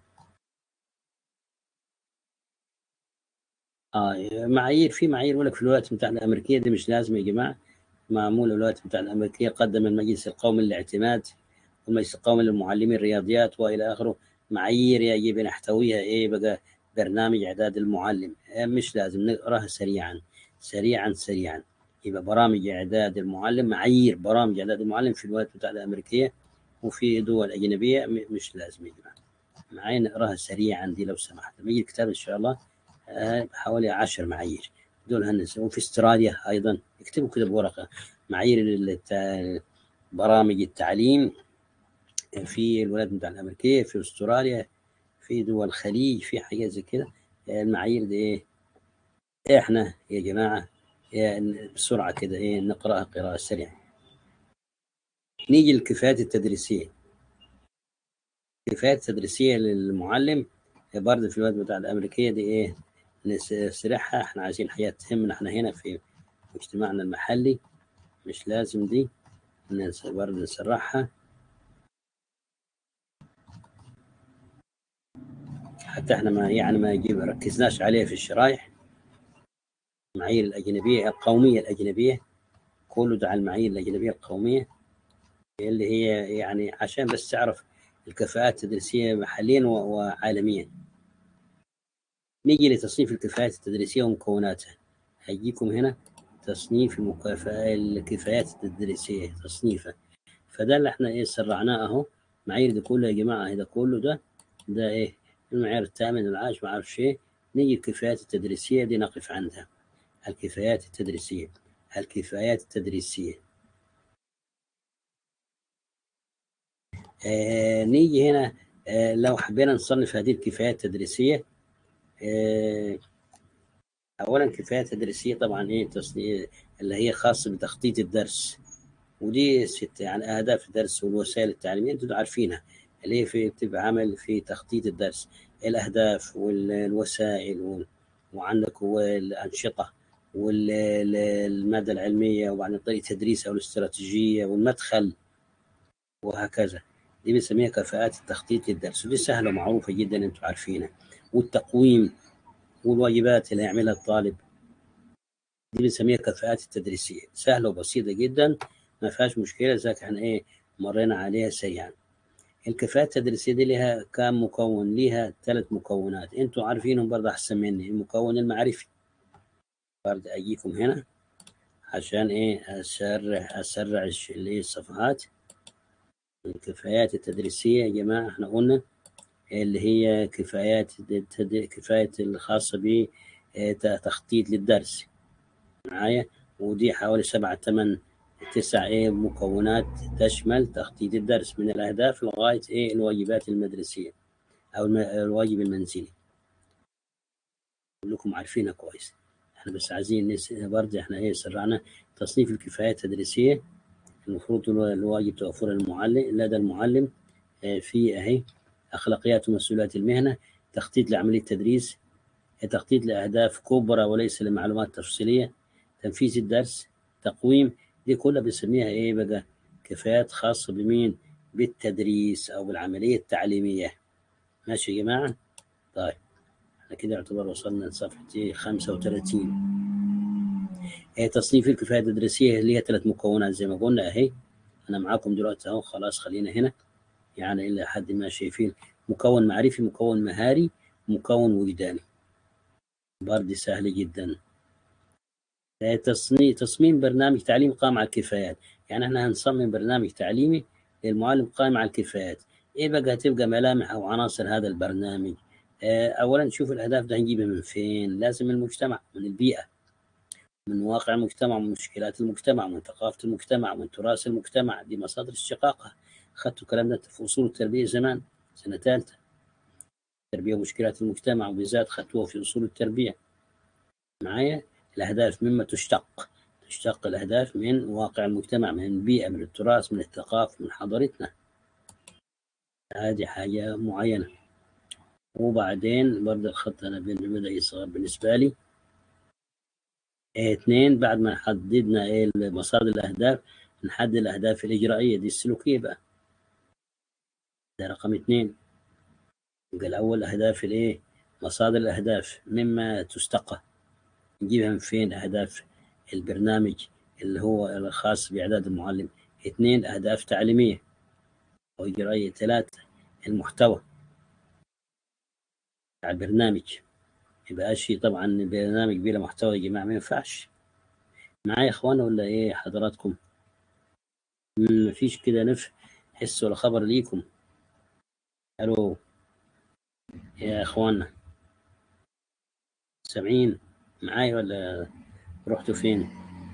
اه معايير في معايير يقول لك في الولايات المتحدة الأمريكية دي مش لازم يا جماعة معمولة الولايات المتحدة الأمريكية قدم المجلس القومي للاعتماد والمجلس القومي للمعلمين الرياضيات وإلى آخره معايير يجب ان يحتويها ايه بقى برنامج اعداد المعلم آه، مش لازم نقراها سريعا سريعا سريعا يبقى برامج اعداد المعلم معايير برامج اعداد المعلم في الولايات المتحده الامريكيه وفي دول اجنبيه مش لازم يا جماعه معايا نقراها سريعا دي لو سمحت لما يجي الكتاب ان شاء الله آه، حوالي عشر معايير دول هنس وفي استراليا ايضا اكتبوا كده بورقه معايير برامج التعليم في الولايات المتحده الامريكيه في استراليا في دول الخليج في حاجات زي كده المعايير دي ايه احنا يا جماعه بسرعه كده ايه نقراها قراءه سريعه نيجي للكفاءات التدريسيه الكفاءات التدريسيه للمعلم برضه في الولايات المتحده الامريكيه دي ايه نسرحها احنا عايزين حياه تهمنا احنا هنا في مجتمعنا المحلي مش لازم دي برضه نسرحها حتى احنا ما يعني ما يجيب ركزناش عليه في الشرايح المعايير الأجنبية القومية الأجنبية كله ده على المعايير الأجنبية القومية اللي هي يعني عشان بس تعرف الكفاءات التدريسية محليا وعالميا نيجي لتصنيف الكفاءات التدريسية ومكوناتها هيجيكم هنا تصنيف الكفاءات التدريسية تصنيفها فده اللي احنا ايه سرعناه اهو معايير ده كله يا جماعة ده كله ده ده ايه المعيار الثامن العاشر ما اعرف ايه نيجي الكفايات التدريسية دي نقف عندها الكفايات التدريسية الكفايات التدريسية آه نيجي هنا آه لو حبينا نصنف هذه الكفايات التدريسية آه أولا كفايات تدريسية طبعا إيه تصنيف اللي هي خاصة بتخطيط الدرس ودي ست يعني أهداف الدرس والوسائل التعليمية أنتم عارفينها اللي هي في بتبقى عمل في تخطيط الدرس الأهداف والوسائل وعندك هو الأنشطة والمادة العلمية وبعدين طريقة التدريس أو الاستراتيجية والمدخل وهكذا دي بنسميها كفاءات التخطيط للدرس ودي سهلة ومعروفة جدا انتم عارفينها والتقويم والواجبات اللي يعملها الطالب دي بنسميها كفاءات التدريسية سهلة وبسيطة جدا ما فيهاش مشكلة زي احنا ايه مرينا عليها سريعا الكفاءات التدريسية دي لها كام مكون ليها ثلاث مكونات انتوا عارفينهم برضه احسن مني المكون المعرفي برضه اجيكم هنا عشان ايه اسرع اسرع اللي الصفحات الكفايات التدريسية يا جماعة احنا قلنا اللي هي كفايات كفاية الخاصة بتخطيط للدرس معايا ودي حوالي سبعة ثمان تسع ايه مكونات تشمل تخطيط الدرس من الاهداف لغايه ايه الواجبات المدرسيه او الواجب المنزلي كلكم عارفينها كويس احنا بس عايزين برضه احنا ايه سرعنا تصنيف الكفايات التدريسيه المفروض الواجب توفر المعلم لدى المعلم في اهي اخلاقيات ومسؤوليات المهنه تخطيط لعمليه التدريس تخطيط لاهداف كبرى وليس لمعلومات تفصيليه تنفيذ الدرس تقويم دي كلها بنسميها ايه بقى كفاءات خاصة بمين بالتدريس او بالعملية التعليمية ماشي يا جماعة طيب احنا كده يعتبر وصلنا لصفحة 35 ايه تصنيف الكفاءة التدريسية اللي هي ثلاث مكونات زي ما قلنا اهي انا معاكم دلوقتي اهو خلاص خلينا هنا يعني الى حد ما شايفين مكون معرفي مكون مهاري مكون وجداني برضه سهل جدا تصميم تصميم برنامج تعليمي قائم على الكفايات يعني احنا هنصمم برنامج تعليمي للمعلم قائم على الكفايات ايه بقى هتبقى ملامح او عناصر هذا البرنامج اولا نشوف الاهداف ده هنجيبها من فين لازم من المجتمع من البيئه من واقع المجتمع من مشكلات المجتمع من ثقافه المجتمع من تراث المجتمع دي مصادر استشقاقها اخذتوا الكلام ده في اصول التربيه زمان سنه ثالثه التربيه ومشكلات المجتمع وبالذات خدتوها في اصول التربيه معايا الأهداف مما تشتق تشتق الأهداف من واقع المجتمع من البيئة من التراث من الثقافة من حضارتنا هذه حاجة معينة وبعدين برضه الخط أنا بدأ يصغر بالنسبة لي إيه اثنين بعد ما حددنا ايه مصادر الأهداف نحدد الأهداف الإجرائية دي السلوكية بقى ده رقم اثنين يبقى الأول أهداف الإيه مصادر الأهداف مما تستقى نجيبها من فين أهداف البرنامج اللي هو الخاص بإعداد المعلم اثنين أهداف تعليمية أو إجرائية ثلاثة المحتوى بتاع البرنامج يبقى شيء طبعا برنامج بلا محتوى يا جماعة ما ينفعش معايا يا اخوانا ولا ايه حضراتكم مم، مفيش كده نف حس ولا خبر ليكم الو يا اخوانا سامعين معايا ولا رحتوا فين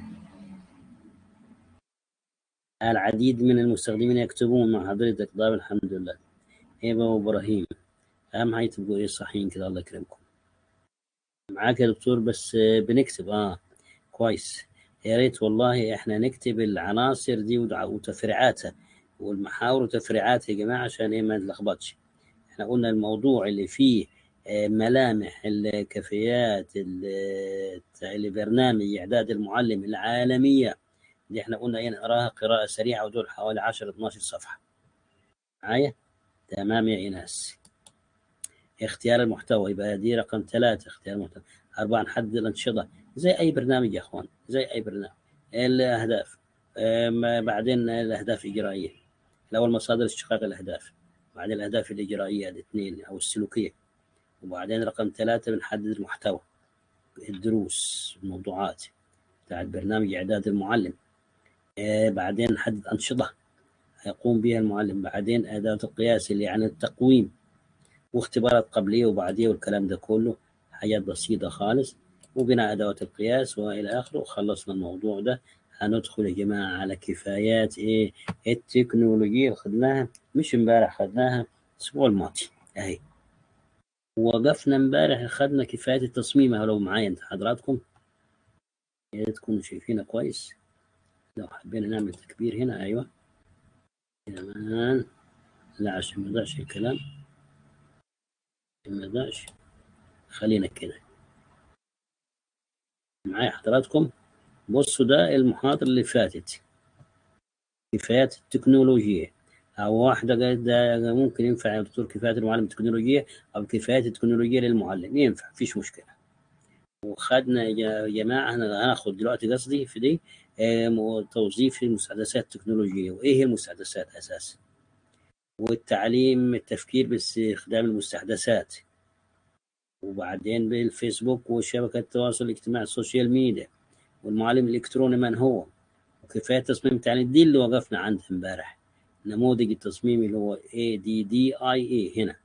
العديد من المستخدمين يكتبون مع حضرتك طيب الحمد لله هبه وابراهيم اهم حاجه تبقوا ايه صحيين كده الله يكرمكم معاك يا دكتور بس آه، بنكتب اه كويس يا ريت والله احنا نكتب العناصر دي ودع- وتفريعاتها والمحاور وتفريعاتها يا جماعه عشان ايه ما نتلخبطش احنا قلنا الموضوع اللي فيه آه، ملامح الكفيات ال- بتاع البرنامج اعداد المعلم العالميه دي احنا قلنا ايه نقراها قراءه سريعه ودول حوالي 10 12 صفحه معايا تمام يا ايناس اختيار المحتوى يبقى دي رقم ثلاثة اختيار المحتوى أربعة نحدد الأنشطة زي أي برنامج يا أخوان زي أي برنامج الأهداف آم، بعدين الأهداف الإجرائية الأول مصادر استحقاق الأهداف بعدين الأهداف الإجرائية الاثنين أو السلوكية وبعدين رقم ثلاثة بنحدد المحتوى الدروس الموضوعات بتاع البرنامج إعداد المعلم آه، بعدين نحدد أنشطة يقوم بها المعلم بعدين أداة القياس اللي يعني التقويم واختبارات قبلية وبعدية والكلام ده كله حاجات بسيطة خالص وبناء أدوات القياس وإلى آخره وخلصنا الموضوع ده هندخل يا جماعة على كفايات إيه التكنولوجيا اللي خدناها مش امبارح خدناها الأسبوع الماضي أهي وقفنا امبارح خدنا كفايات التصميم أهو لو معايا انت حضراتكم يا ريت تكونوا شايفينها كويس لو حبينا نعمل تكبير هنا أيوه كمان لا عشان ما يضيعش الكلام ما يضيعش خلينا كده معايا حضراتكم بصوا ده المحاضرة اللي فاتت كفايات التكنولوجية أو واحدة قالت ده ممكن ينفع يا دكتور كفايات المعلم التكنولوجية أو كفايات التكنولوجية للمعلم ينفع مفيش مشكلة وخدنا يا جماعة أنا هناخد دلوقتي قصدي في دي آه، م- توظيف المستحدثات التكنولوجية وإيه هي المستحدثات أساسا والتعليم التفكير باستخدام المستحدثات وبعدين بالفيسبوك وشبكة التواصل الاجتماعي السوشيال ميديا والمعلم الإلكتروني من هو وكفاية تصميم التعليم دي اللي وقفنا عندها امبارح نموذج التصميم اللي هو ADDIA هنا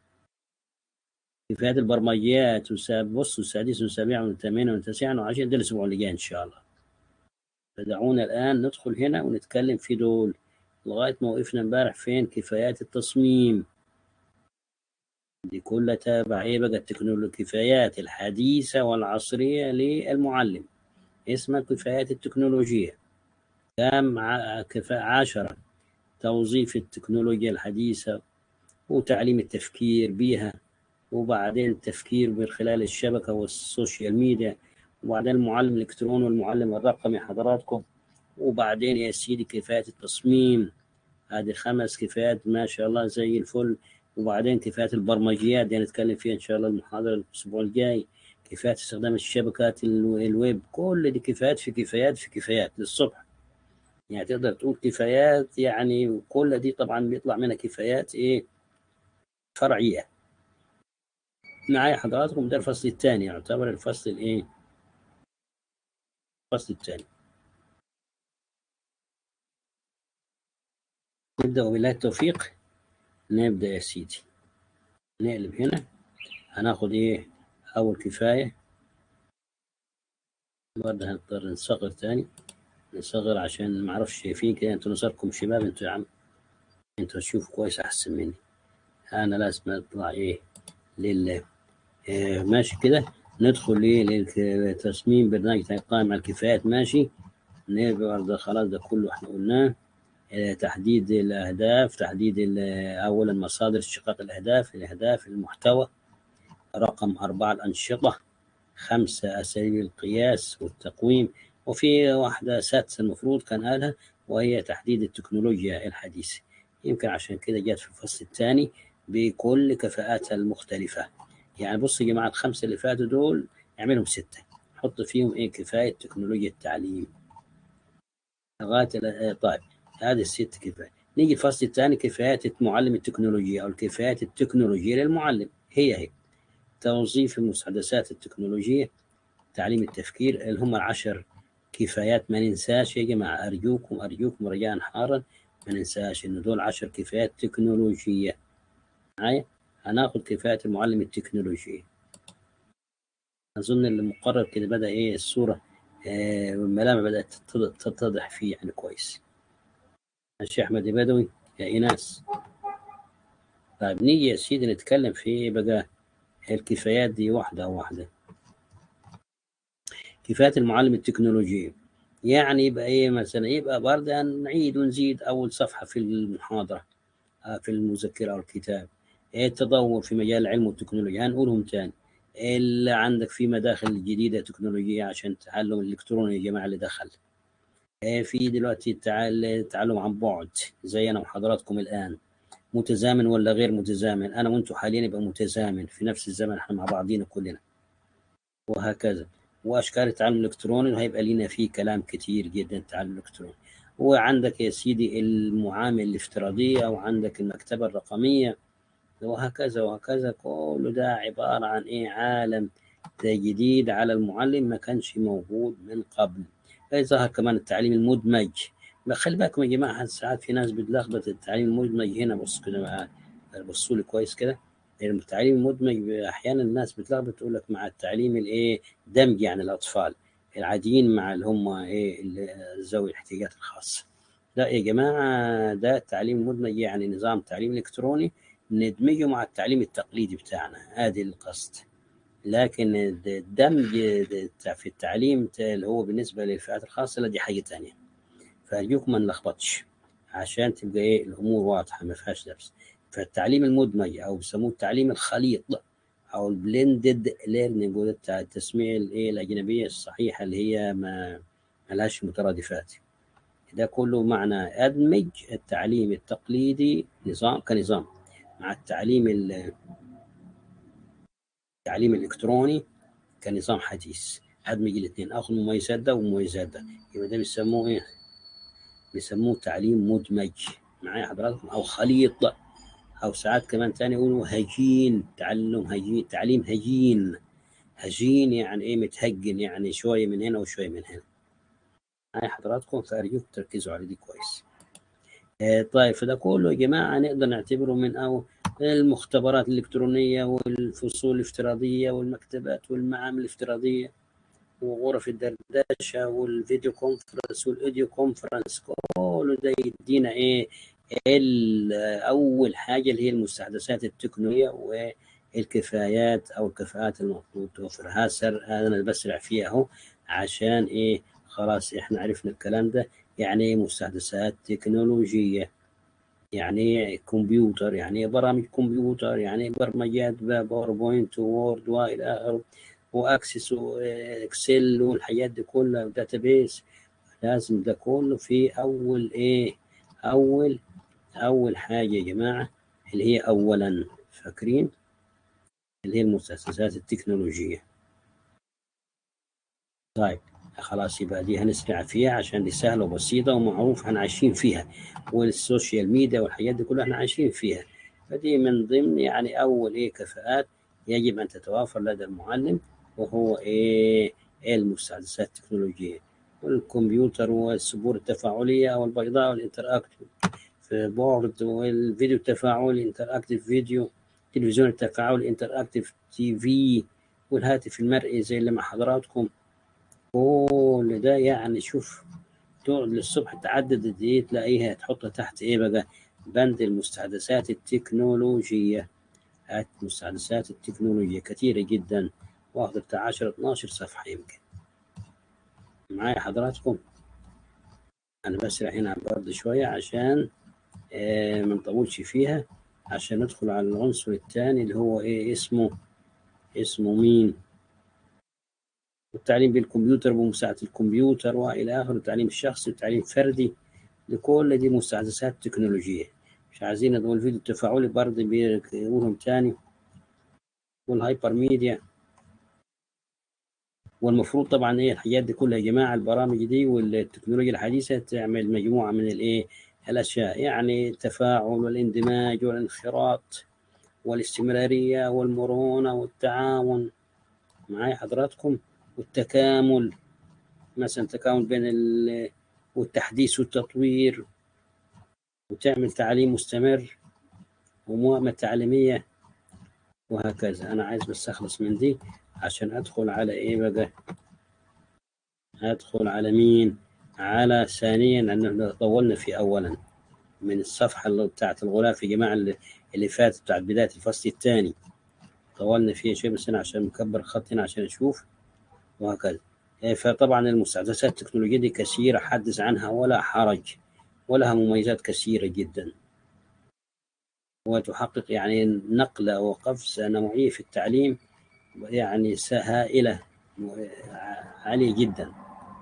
كفاية البرمجيات وساب بص والسادس والسابع والثامن والتاسع والعاشر ده الأسبوع اللي جاي إن شاء الله فدعونا الآن ندخل هنا ونتكلم في دول لغاية ما وقفنا امبارح فين كفايات التصميم دي كلها تابع ايه بقى التكنولوجيا الكفايات الحديثة والعصرية للمعلم اسمها الكفايات التكنولوجية كام ع- كفاءة عشرة توظيف التكنولوجيا الحديثة وتعليم التفكير بها وبعدين التفكير من خلال الشبكة والسوشيال ميديا وبعدين المعلم الإلكتروني والمعلم الرقمي حضراتكم وبعدين يا سيدي كفاية التصميم هذه خمس كفايات ما شاء الله زي الفل وبعدين كفاية البرمجيات دي هنتكلم فيها إن شاء الله المحاضرة الأسبوع الجاي كفاية استخدام الشبكات الو- الويب كل دي كفايات في كفايات في كفايات للصبح يعني تقدر تقول كفايات يعني وكل دي طبعا بيطلع منها كفايات ايه فرعية معايا حضراتكم ده الفصل الثاني يعتبر الفصل الايه الفصل الثاني نبدأ وبالله التوفيق نبدأ يا سيدي نقلب هنا هناخد ايه أول كفاية برضه هنضطر نصغر تاني نصغر عشان ما اعرفش شايفين كده انتوا نظركم شباب انتوا يا عم انتوا تشوفوا كويس احسن مني انا لازم اطلع ايه لل آه ماشي كده ندخل ايه لتصميم برنامج قائم على الكفايات ماشي نبقى ده خلاص ده كله احنا قلناه آه، تحديد الاهداف تحديد ال- اولا مصادر استحقاق الاهداف الاهداف المحتوى رقم أربعة الأنشطة خمسة أساليب القياس والتقويم وفي واحدة سادسة المفروض كان قالها وهي تحديد التكنولوجيا الحديثة يمكن عشان كده جت في الفصل الثاني بكل كفاءاتها المختلفة يعني بص يا جماعة الخمسة اللي فاتوا دول اعملهم ستة حط فيهم ايه كفاية تكنولوجيا التعليم لغاية ال- آه، طيب هذه الست كفاية نيجي الفصل الثاني كفايات معلم التكنولوجيا أو الكفايات التكنولوجية للمعلم هي هي توظيف المستحدثات التكنولوجية تعليم التفكير اللي هم العشر كفايات ما ننساش يا جماعة أرجوكم أرجوكم رجاء حارا ما ننساش إن دول عشر كفايات تكنولوجية معايا هناخد كفايات المعلم التكنولوجية أظن المقرر كده بدأ إيه الصورة آه والملامح بدأت تتضح فيه يعني كويس ماشي أحمد بدوي يا إيناس طيب نيجي يا سيدي نتكلم في إيه بقى الكفايات دي واحدة واحدة كفايات المعلم التكنولوجية يعني يبقى ايه مثلا يبقى برضه نعيد ونزيد اول صفحه في المحاضره في المذكره او الكتاب إيه التطور في مجال العلم والتكنولوجيا هنقولهم تاني اللي عندك في مداخل جديده تكنولوجيه عشان التعلم الالكتروني يا جماعه اللي دخل إيه في دلوقتي التعلم عن بعد زي انا وحضراتكم الان متزامن ولا غير متزامن انا وانتم حاليا يبقى متزامن في نفس الزمن احنا مع بعضينا كلنا وهكذا واشكال التعلم الالكتروني وهيبقى لنا فيه كلام كتير جدا التعلم الالكتروني وعندك يا سيدي المعامل الافتراضيه وعندك المكتبه الرقميه وهكذا وهكذا كل ده عباره عن ايه عالم جديد على المعلم ما كانش موجود من قبل ظهر كمان التعليم المدمج خلي بالكم يا جماعه ساعات في ناس بتلخبط التعليم المدمج هنا بص كده بصوا لي كويس كده التعليم المدمج احيانا الناس بتلخبط تقول لك مع التعليم الايه دمج يعني الاطفال العاديين مع اللي هم ايه ذوي الاحتياجات الخاصه لا يا جماعه ده التعليم المدمج يعني نظام تعليم الكتروني ندمجه مع التعليم التقليدي بتاعنا هذه القصد لكن الدمج في التعليم اللي هو بالنسبه للفئات الخاصه لا دي حاجه ثانيه فارجوكم ما نلخبطش عشان تبقى ايه الامور واضحه ما فيهاش لبس فالتعليم المدمج او بيسموه التعليم الخليط او البلندد ليرنينج وده التسميه الايه الاجنبيه الصحيحه اللي هي ما ملهاش مترادفات ده كله معنى ادمج التعليم التقليدي نظام كنظام مع التعليم التعليم الالكتروني كنظام حديث ادمج الاثنين اخذ مميزات ده ومميزات ده يبقى ده بيسموه ايه بيسموه تعليم مدمج معايا حضراتكم او خليط او ساعات كمان تاني يقولوا هجين تعلم هجين تعليم هجين هجين يعني ايه متهجن يعني شويه من هنا وشويه من هنا معايا حضراتكم فارجوكم تركزوا على دي كويس آه طيب فده كله يا جماعه نقدر نعتبره من او المختبرات الالكترونيه والفصول الافتراضيه والمكتبات والمعامل الافتراضيه وغرف الدردشه والفيديو كونفرنس والاوديو كونفرنس كله ده يدينا ايه اول حاجه اللي هي المستحدثات التقنيه والكفايات او الكفاءات المفروض توفرها سر انا بسرع فيها اهو عشان ايه خلاص احنا عرفنا الكلام ده يعني ايه مستحدثات تكنولوجيه يعني كمبيوتر يعني برامج كمبيوتر يعني برمجات باوربوينت وورد والى اخره واكسس واكسل والحاجات دي كلها وداتابيس لازم ده كله في اول ايه اول اول حاجه يا جماعه اللي هي اولا فاكرين اللي هي المؤسسات التكنولوجيه طيب خلاص يبقى دي هنسمع فيها عشان دي سهله وبسيطه ومعروف احنا عايشين فيها والسوشيال ميديا والحاجات دي كلها احنا عايشين فيها فدي من ضمن يعني اول ايه كفاءات يجب ان تتوافر لدى المعلم وهو ايه, إيه المستحدثات التكنولوجيه والكمبيوتر والسبور التفاعليه او البيضاء والانتراكتيف في بورد والفيديو التفاعلي انتراكتيف فيديو التلفزيون التفاعلي انتراكتيف تي في والهاتف المرئي زي اللي مع حضراتكم كل ده يعني شوف تقعد للصبح تعدد دي تلاقيها تحطها تحت ايه بقى بند المستحدثات التكنولوجية المستحدثات التكنولوجية كثيرة جدا واخدة بتاع 10 12 صفحة يمكن معايا حضراتكم أنا بسرع هنا برضه شوية عشان آه ما نطولش فيها عشان ندخل على العنصر الثاني اللي هو ايه اسمه اسمه مين والتعليم بالكمبيوتر بمساعدة الكمبيوتر وإلى آخره التعليم الشخصي والتعليم فردي لكل دي مستحدثات تكنولوجية مش عايزين نقول الفيديو التفاعلي برضه بيقولهم تاني والهايبر ميديا والمفروض طبعا ايه الحاجات دي كلها يا جماعه البرامج دي والتكنولوجيا الحديثه تعمل مجموعه من الايه الاشياء يعني التفاعل والاندماج والانخراط والاستمرارية والمرونة والتعاون معي حضراتكم والتكامل مثلا تكامل بين والتحديث والتطوير وتعمل تعليم مستمر ومؤامة تعليمية وهكذا أنا عايز بس أخلص من دي عشان أدخل على إيه بقى أدخل على مين على ثانيا لأنه طولنا في أولا من الصفحة اللي بتاعت الغلاف يا جماعة اللي فاتت بتاعت بداية الفصل الثاني طولنا فيه شيء بس أنا عشان مكبر خط هنا عشان أشوف وهكذا إيه، فطبعا المستحدثات التكنولوجية دي كثيرة حدث عنها ولا حرج ولها مميزات كثيرة جدا وتحقق يعني نقلة وقفزة نوعية في التعليم يعني هائلة عالية جدا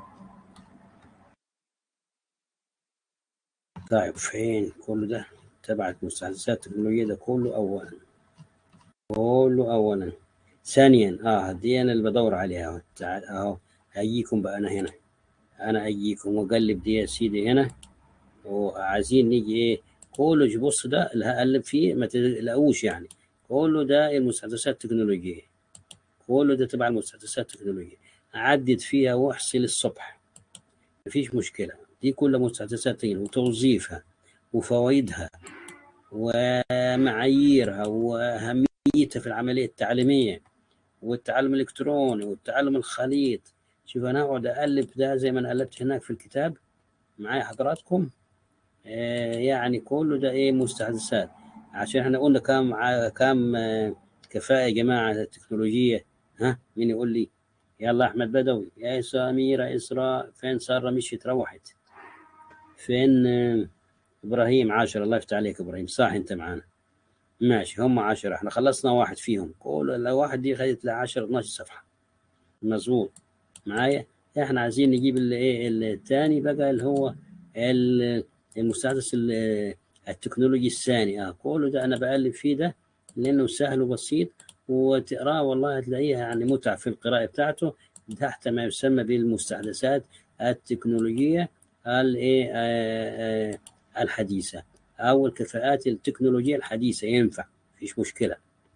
طيب فين كل ده تبع المستحدثات التكنولوجية ده كله أولا كله أولا ثانيا اه دي أنا اللي بدور عليها تعال أهو أجيكم بقى أنا هنا أنا أجيكم وأقلب دي يا سيدي هنا وعايزين نيجي إيه كله بص ده اللي هقلب فيه ما تلاقوش يعني كله ده المستحدثات التكنولوجية كله ده تبع المستحدثات التكنولوجية عدد فيها واحصل الصبح مفيش مشكلة دي كلها مستحدثات وتوظيفها وفوائدها ومعاييرها وأهميتها في العملية التعليمية والتعلم الإلكتروني والتعلم الخليط شوف أنا أقعد أقلب ده زي ما أنا قلبت هناك في الكتاب معايا حضراتكم آه يعني كله ده إيه مستحدثات عشان احنا قلنا كم كم آه كفاءة يا جماعة التكنولوجية ها مين يقول لي يلا أحمد بدوي يا سميرة إسراء فين سارة مشيت روحت فين ابراهيم عاشر الله يفتح عليك ابراهيم صح انت معانا ماشي هم عشرة احنا خلصنا واحد فيهم كل واحد دي خدت له 10 12 صفحه مظبوط معايا احنا عايزين نجيب الايه الثاني بقى اللي هو المستحدث التكنولوجي الثاني اه كله ده انا بقلب فيه ده لانه سهل وبسيط وتقراه والله هتلاقيها يعني متعه في القراءه بتاعته تحت ما يسمى بالمستحدثات التكنولوجيه الايه آه، آه، الحديثه او الكفاءات التكنولوجيه الحديثه ينفع مفيش مشكله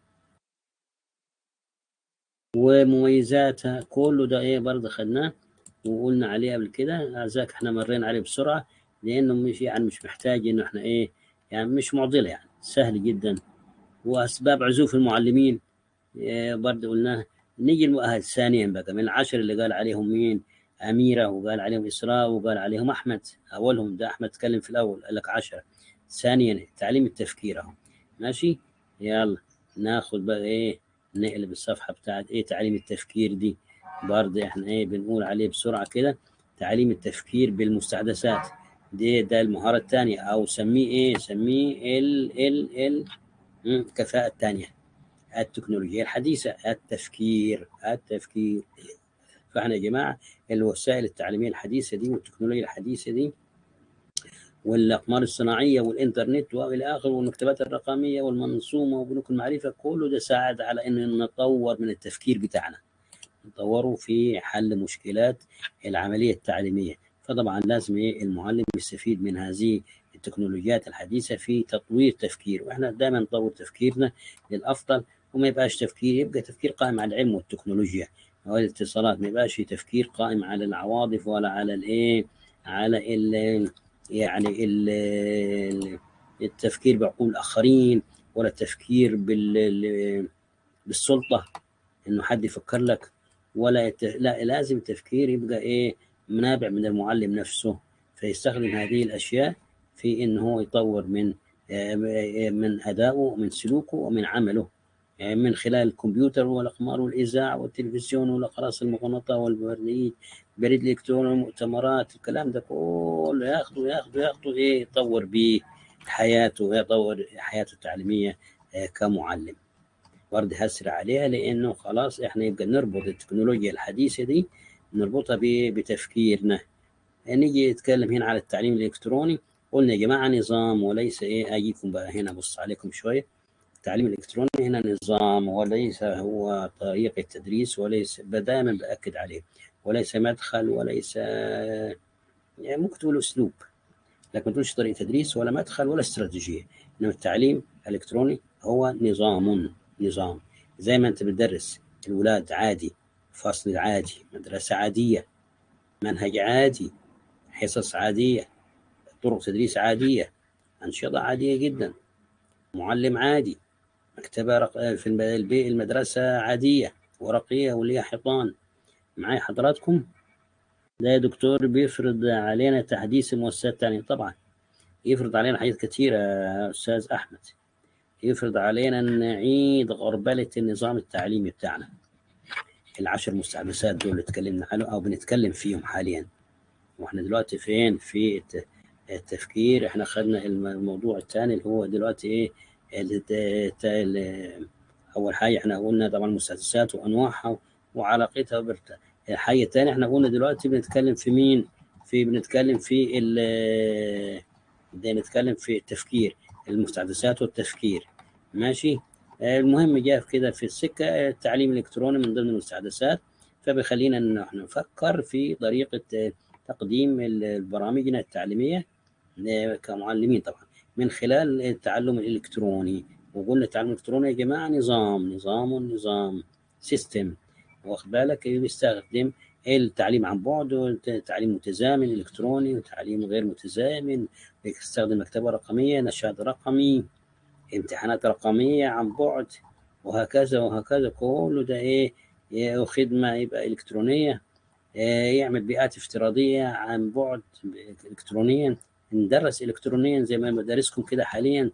ومميزاتها كله ده ايه برضه خدناه وقلنا عليه قبل كده ذاك احنا مرينا عليه بسرعه لانه مش يعني مش محتاج انه احنا ايه يعني مش معضله يعني سهل جدا واسباب عزوف المعلمين إيه برضه قلناه نيجي المؤهل ثانيا بقى من العشر اللي قال عليهم مين أميرة وقال عليهم إسراء وقال عليهم أحمد أولهم ده أحمد تكلم في الأول قال لك عشرة ثانيا تعليم التفكير أهو ماشي يلا ناخد بقى إيه نقلب الصفحة بتاعت إيه تعليم التفكير دي برضه إحنا إيه بنقول عليه بسرعة كده تعليم التفكير بالمستحدثات دي ده المهارة الثانية أو سميه إيه سميه ال ال ال الكفاءة الثانية التكنولوجيا الحديثة التفكير التفكير فاحنا يا جماعه الوسائل التعليميه الحديثه دي والتكنولوجيا الحديثه دي والاقمار الصناعيه والانترنت والى اخره والمكتبات الرقميه والمنظومه وبنوك المعرفه كله ده ساعد على ان نطور من التفكير بتاعنا نطوره في حل مشكلات العمليه التعليميه فطبعا لازم ايه المعلم يستفيد من هذه التكنولوجيات الحديثه في تطوير تفكير واحنا دائما نطور تفكيرنا للافضل وما يبقاش تفكير يبقى تفكير قائم على العلم والتكنولوجيا او الاتصالات ما يبقاش تفكير قائم على العواطف ولا على الايه على ال يعني ال التفكير بعقول الاخرين ولا التفكير بال بالسلطه انه حد يفكر لك ولا يت... لا لازم التفكير يبقى ايه منابع من المعلم نفسه فيستخدم هذه الاشياء في انه هو يطور من من ادائه ومن سلوكه ومن عمله يعني من خلال الكمبيوتر والاقمار والاذاعه والتلفزيون والاقراص المغناطه والبريد بريد الالكتروني والمؤتمرات الكلام ده كله ياخذه ياخذه ياخذه ايه يطور به حياته يطور حياته التعليميه آه، كمعلم برضه هسر عليها لانه خلاص احنا يبقى نربط التكنولوجيا الحديثه دي نربطها بتفكيرنا نيجي نتكلم هنا على التعليم الالكتروني قلنا يا جماعه نظام وليس ايه اجيكم بقى هنا بص عليكم شويه التعليم الإلكتروني هنا نظام وليس هو طريقة تدريس وليس دائما بأكد عليه وليس مدخل وليس يعني ممكن تقول أسلوب لكن ما تقولش طريقة تدريس ولا مدخل ولا استراتيجية إنما التعليم الإلكتروني هو نظام نظام زي ما انت بتدرس الولاد عادي فصل عادي مدرسة عادية منهج عادي حصص عادية طرق تدريس عادية أنشطة عادية جدا معلم عادي مكتبة رق... في الم- البيئة المدرسة عادية ورقية وليها حيطان معايا حضراتكم ده يا دكتور بيفرض علينا تحديث المؤسسات التعليمية طبعا يفرض علينا حاجات كتيرة يا أستاذ أحمد يفرض علينا أن نعيد غربلة النظام التعليمي بتاعنا العشر مستحدثات دول اللي اتكلمنا عنهم أو بنتكلم فيهم حاليا واحنا دلوقتي فين في الت- التفكير احنا خدنا الم- الموضوع الثاني اللي هو دلوقتي ايه ال- الت- ال- اول حاجه احنا قلنا طبعا المستحدثات وانواعها وعلاقتها بالت- الحاجه الثانيه احنا قلنا دلوقتي بنتكلم في مين في بنتكلم في ال بدنا نتكلم في التفكير المستحدثات والتفكير ماشي آه، المهم جاء في كده في السكه آه، التعليم الالكتروني من ضمن المستحدثات فبيخلينا ان احنا نفكر في طريقه آه، تقديم ال- برامجنا التعليميه آه، كمعلمين طبعا من خلال التعلم الالكتروني وقلنا التعلم الالكتروني يا جماعه نظام نظام نظام سيستم واخد بالك بيستخدم التعليم عن بعد والتعليم متزامن الكتروني وتعليم غير متزامن بيستخدم مكتبه رقميه نشاط رقمي امتحانات رقميه عن بعد وهكذا وهكذا كله ده ايه إيه، وخدمه يبقى الكترونيه إيه، يعمل بيئات افتراضيه عن بعد الكترونيا ندرس الكترونيا زي ما بدرسكم كده حاليا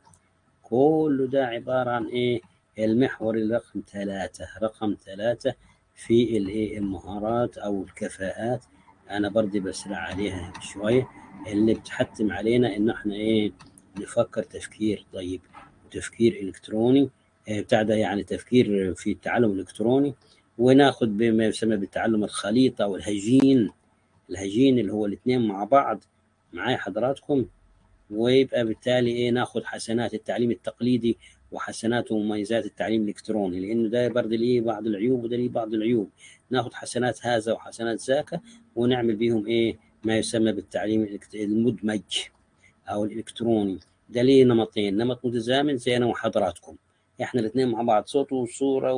كله ده عباره عن ايه المحور الرقم ثلاثة رقم ثلاثة في الايه المهارات او الكفاءات انا برضه بسرع عليها شويه اللي بتحتم علينا ان احنا ايه نفكر تفكير طيب تفكير الكتروني آه، بتاع ده يعني تفكير في التعلم الالكتروني وناخد بما يسمى بالتعلم الخليط او الهجين الهجين اللي هو الاثنين مع بعض معايا حضراتكم ويبقى بالتالي ايه ناخد حسنات التعليم التقليدي وحسنات ومميزات التعليم الالكتروني لانه ده برضه ليه بعض العيوب وده ليه بعض العيوب ناخد حسنات هذا وحسنات ذاك ونعمل بيهم ايه ما يسمى بالتعليم الإلكت- المدمج او الالكتروني ده ليه نمطين نمط متزامن زي انا وحضراتكم احنا الاثنين مع بعض صوت وصوره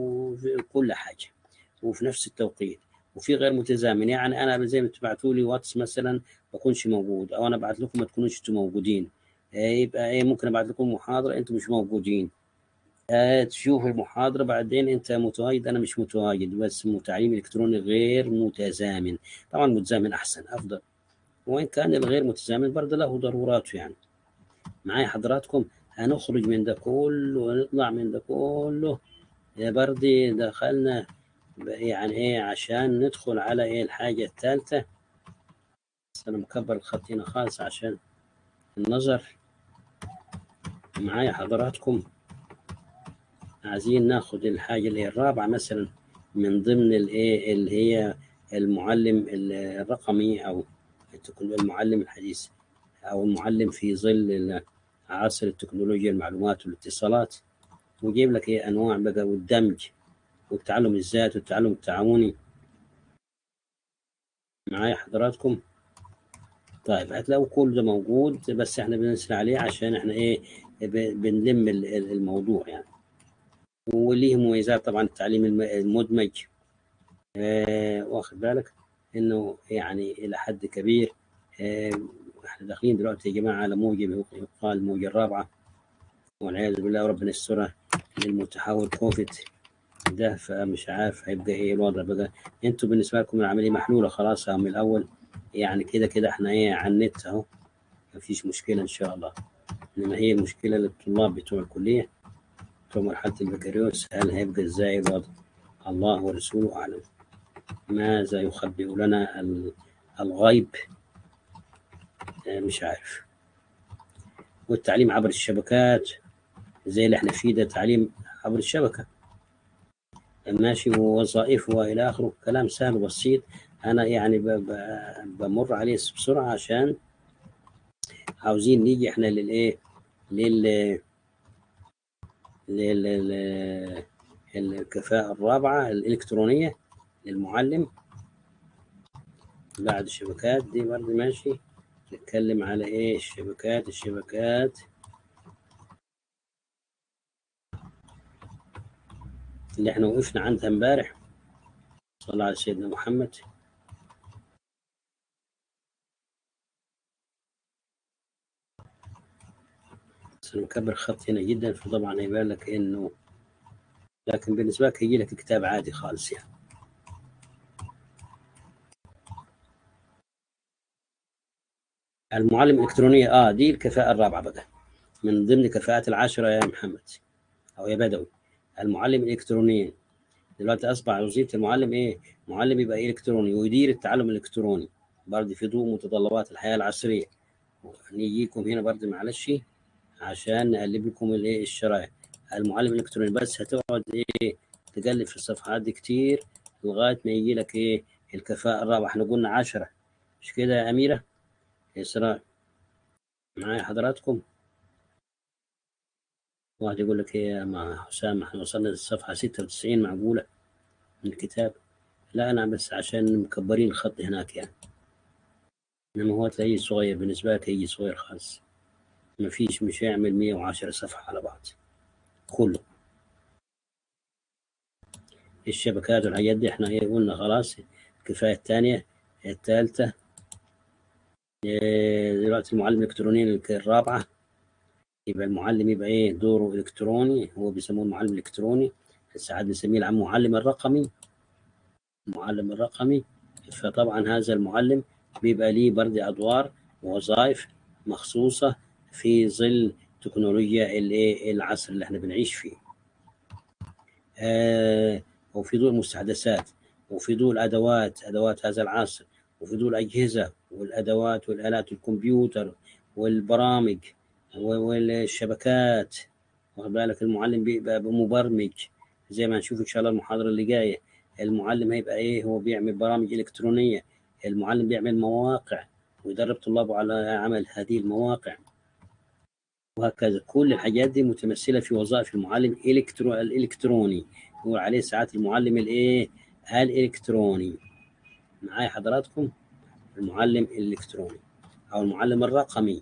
وكل حاجه وفي نفس التوقيت وفي غير متزامن يعني انا زي ما تبعتوا لي واتس مثلا ما اكونش موجود او انا ابعت لكم ما تكونوش انتم موجودين آه، يبقى ايه ممكن ابعت لكم محاضره انتم مش موجودين آه، تشوف المحاضره بعدين انت متواجد انا مش متواجد بس مو تعليم الكتروني غير متزامن طبعا متزامن احسن افضل وان كان الغير متزامن برضه له ضروراته يعني معايا حضراتكم هنخرج من ده كله ونطلع من ده كله يا بردي دخلنا ب- يعني ايه عشان ندخل على ايه الحاجة الثالثة بس انا مكبر الخط هنا خالص عشان النظر معايا حضراتكم عايزين ناخد الحاجة اللي هي الرابعة مثلا من ضمن الايه اللي هي المعلم الرقمي او تكون المعلم الحديث او المعلم في ظل عصر التكنولوجيا المعلومات والاتصالات ويجيب لك ايه انواع بقى والدمج والتعلم الذاتي والتعلم التعاوني معايا حضراتكم طيب هتلاقوا كل ده موجود بس احنا بنسرع عليه عشان احنا ايه ب- بنلم ال- ال- الموضوع يعني وليه مميزات طبعا التعليم الم- المدمج آه واخد بالك انه يعني الى حد كبير آه احنا داخلين دلوقتي يا جماعه على موجه يقال الموجه الرابعه والعياذ بالله ربنا يسترها للمتحول كوفيد ده فمش عارف هيبقى ايه الوضع بقى انتوا بالنسبه لكم العمليه محلوله خلاص من الاول يعني كده كده احنا ايه على النت اهو مفيش مشكله ان شاء الله انما هي المشكله للطلاب بتوع الكليه بتوع مرحله البكالوريوس هل هيبقى ازاي الوضع الله ورسوله اعلم ماذا يخبئ لنا ال- الغيب آه، مش عارف والتعليم عبر الشبكات زي اللي احنا فيه ده تعليم عبر الشبكه ماشي ووظائف والى اخره كلام سهل وبسيط انا يعني ب- ب- بمر عليه بسرعه عشان عاوزين نيجي احنا للايه لل لل لل- الكفاءة الرابعة الإلكترونية للمعلم بعد الشبكات دي برضه ماشي نتكلم على إيه الشبكات الشبكات اللي احنا وقفنا عندها امبارح صلى على سيدنا محمد سنكبر خط هنا جدا فطبعا يبان لك انه لكن بالنسبه لك يجي لك الكتاب عادي خالص يعني المعلم الالكترونيه اه دي الكفاءه الرابعه بقى من ضمن الكفاءات العاشره يا محمد او يا بدوي المعلم الالكتروني دلوقتي اصبح وظيفه المعلم ايه؟ معلم يبقى الكتروني ويدير التعلم الالكتروني برضه في ضوء متطلبات الحياه العصريه نيجيكم هنا برضه معلش عشان نقلب لكم الايه الشرائح المعلم الالكتروني بس هتقعد ايه تقلب في الصفحات دي كتير لغايه ما يجي لك ايه الكفاءه الرابعه احنا قلنا 10 مش كده يا اميره اسراء معايا حضراتكم واحد يقول لك ايه يا مع حسام احنا وصلنا للصفحه 96 معقوله من الكتاب لا انا بس عشان مكبرين الخط هناك يعني انما هو تلاقيه صغير بالنسبه لك هيجي صغير خالص ما فيش مش هيعمل 110 صفحه على بعض كله الشبكات والحاجات دي احنا ايه قلنا خلاص الكفايه الثانيه الثالثه دلوقتي المعلم الالكتروني الرابعه يبقى المعلم يبقى ايه دوره الكتروني هو بيسموه المعلم الالكتروني ساعات بنسميه العام المعلم الرقمي المعلم الرقمي فطبعا هذا المعلم بيبقى ليه برضه ادوار ووظائف مخصوصه في ظل تكنولوجيا الايه العصر اللي احنا بنعيش فيه آه وفي ضوء المستحدثات وفي ضوء الادوات ادوات هذا العصر وفي ضوء الاجهزه والادوات والالات الكمبيوتر والبرامج والشبكات واخد بالك المعلم بيبقى مبرمج زي ما هنشوف ان شاء الله المحاضره اللي جايه المعلم هيبقى ايه هو بيعمل برامج الكترونيه المعلم بيعمل مواقع ويدرب طلابه على عمل هذه المواقع وهكذا كل الحاجات دي متمثله في وظائف المعلم الإلكترو... الالكتروني نقول عليه ساعات المعلم الايه الالكتروني معايا حضراتكم المعلم الالكتروني او المعلم الرقمي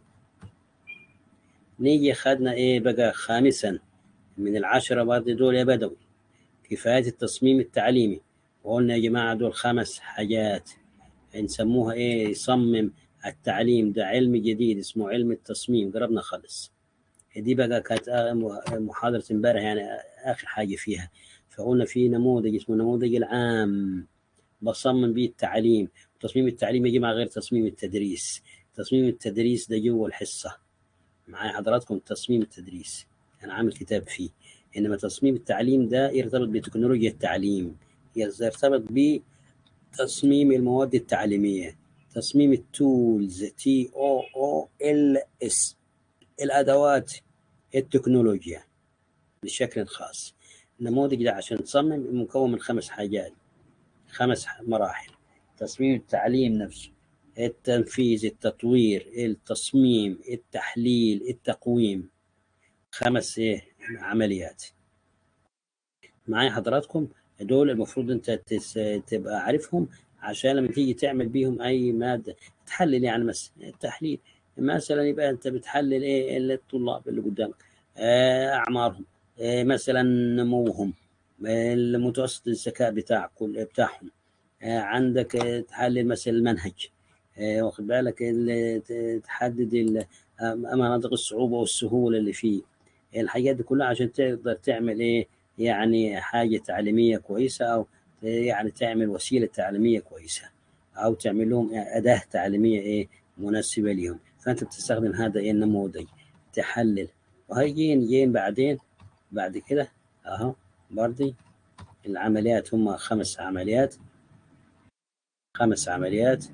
نيجي خدنا ايه بقى خامسا من العشرة برضه دول يا بدوي كفاية التصميم التعليمي وقلنا يا جماعة دول خمس حاجات نسموها ايه يصمم التعليم ده علم جديد اسمه علم التصميم قربنا خلص دي بقى كانت محاضرة امبارح يعني آخر حاجة فيها فقلنا في نموذج اسمه نموذج العام بصمم بيه التعليم تصميم التعليم يا جماعة غير تصميم التدريس تصميم التدريس ده جوه الحصة معايا حضراتكم تصميم التدريس أنا عامل كتاب فيه إنما تصميم التعليم ده يرتبط بتكنولوجيا التعليم يرتبط بتصميم المواد التعليمية تصميم التولز تي او او ال اس الادوات التكنولوجيا بشكل خاص النموذج ده عشان تصمم مكون من خمس حاجات خمس مراحل تصميم التعليم نفسه التنفيذ التطوير التصميم التحليل التقويم خمس ايه عمليات معايا حضراتكم دول المفروض انت تبقى عارفهم عشان لما تيجي تعمل بيهم اي ماده تحلل يعني مثلا التحليل مثلا يبقى انت بتحلل ايه الطلاب اللي قدامك اعمارهم مثلا نموهم المتوسط الذكاء بتاع كل بتاعهم عندك تحلل مثلا المنهج واخد بالك تحدد مناطق الصعوبه والسهوله اللي فيه الحاجات دي كلها عشان تقدر تعمل ايه يعني حاجه تعليميه كويسه او يعني تعمل وسيله تعليميه كويسه او تعمل لهم اداه تعليميه ايه مناسبه لهم فانت بتستخدم هذا ايه النموذج تحلل وهيجين جين بعدين بعد كده اهو برضي العمليات هم خمس عمليات خمس عمليات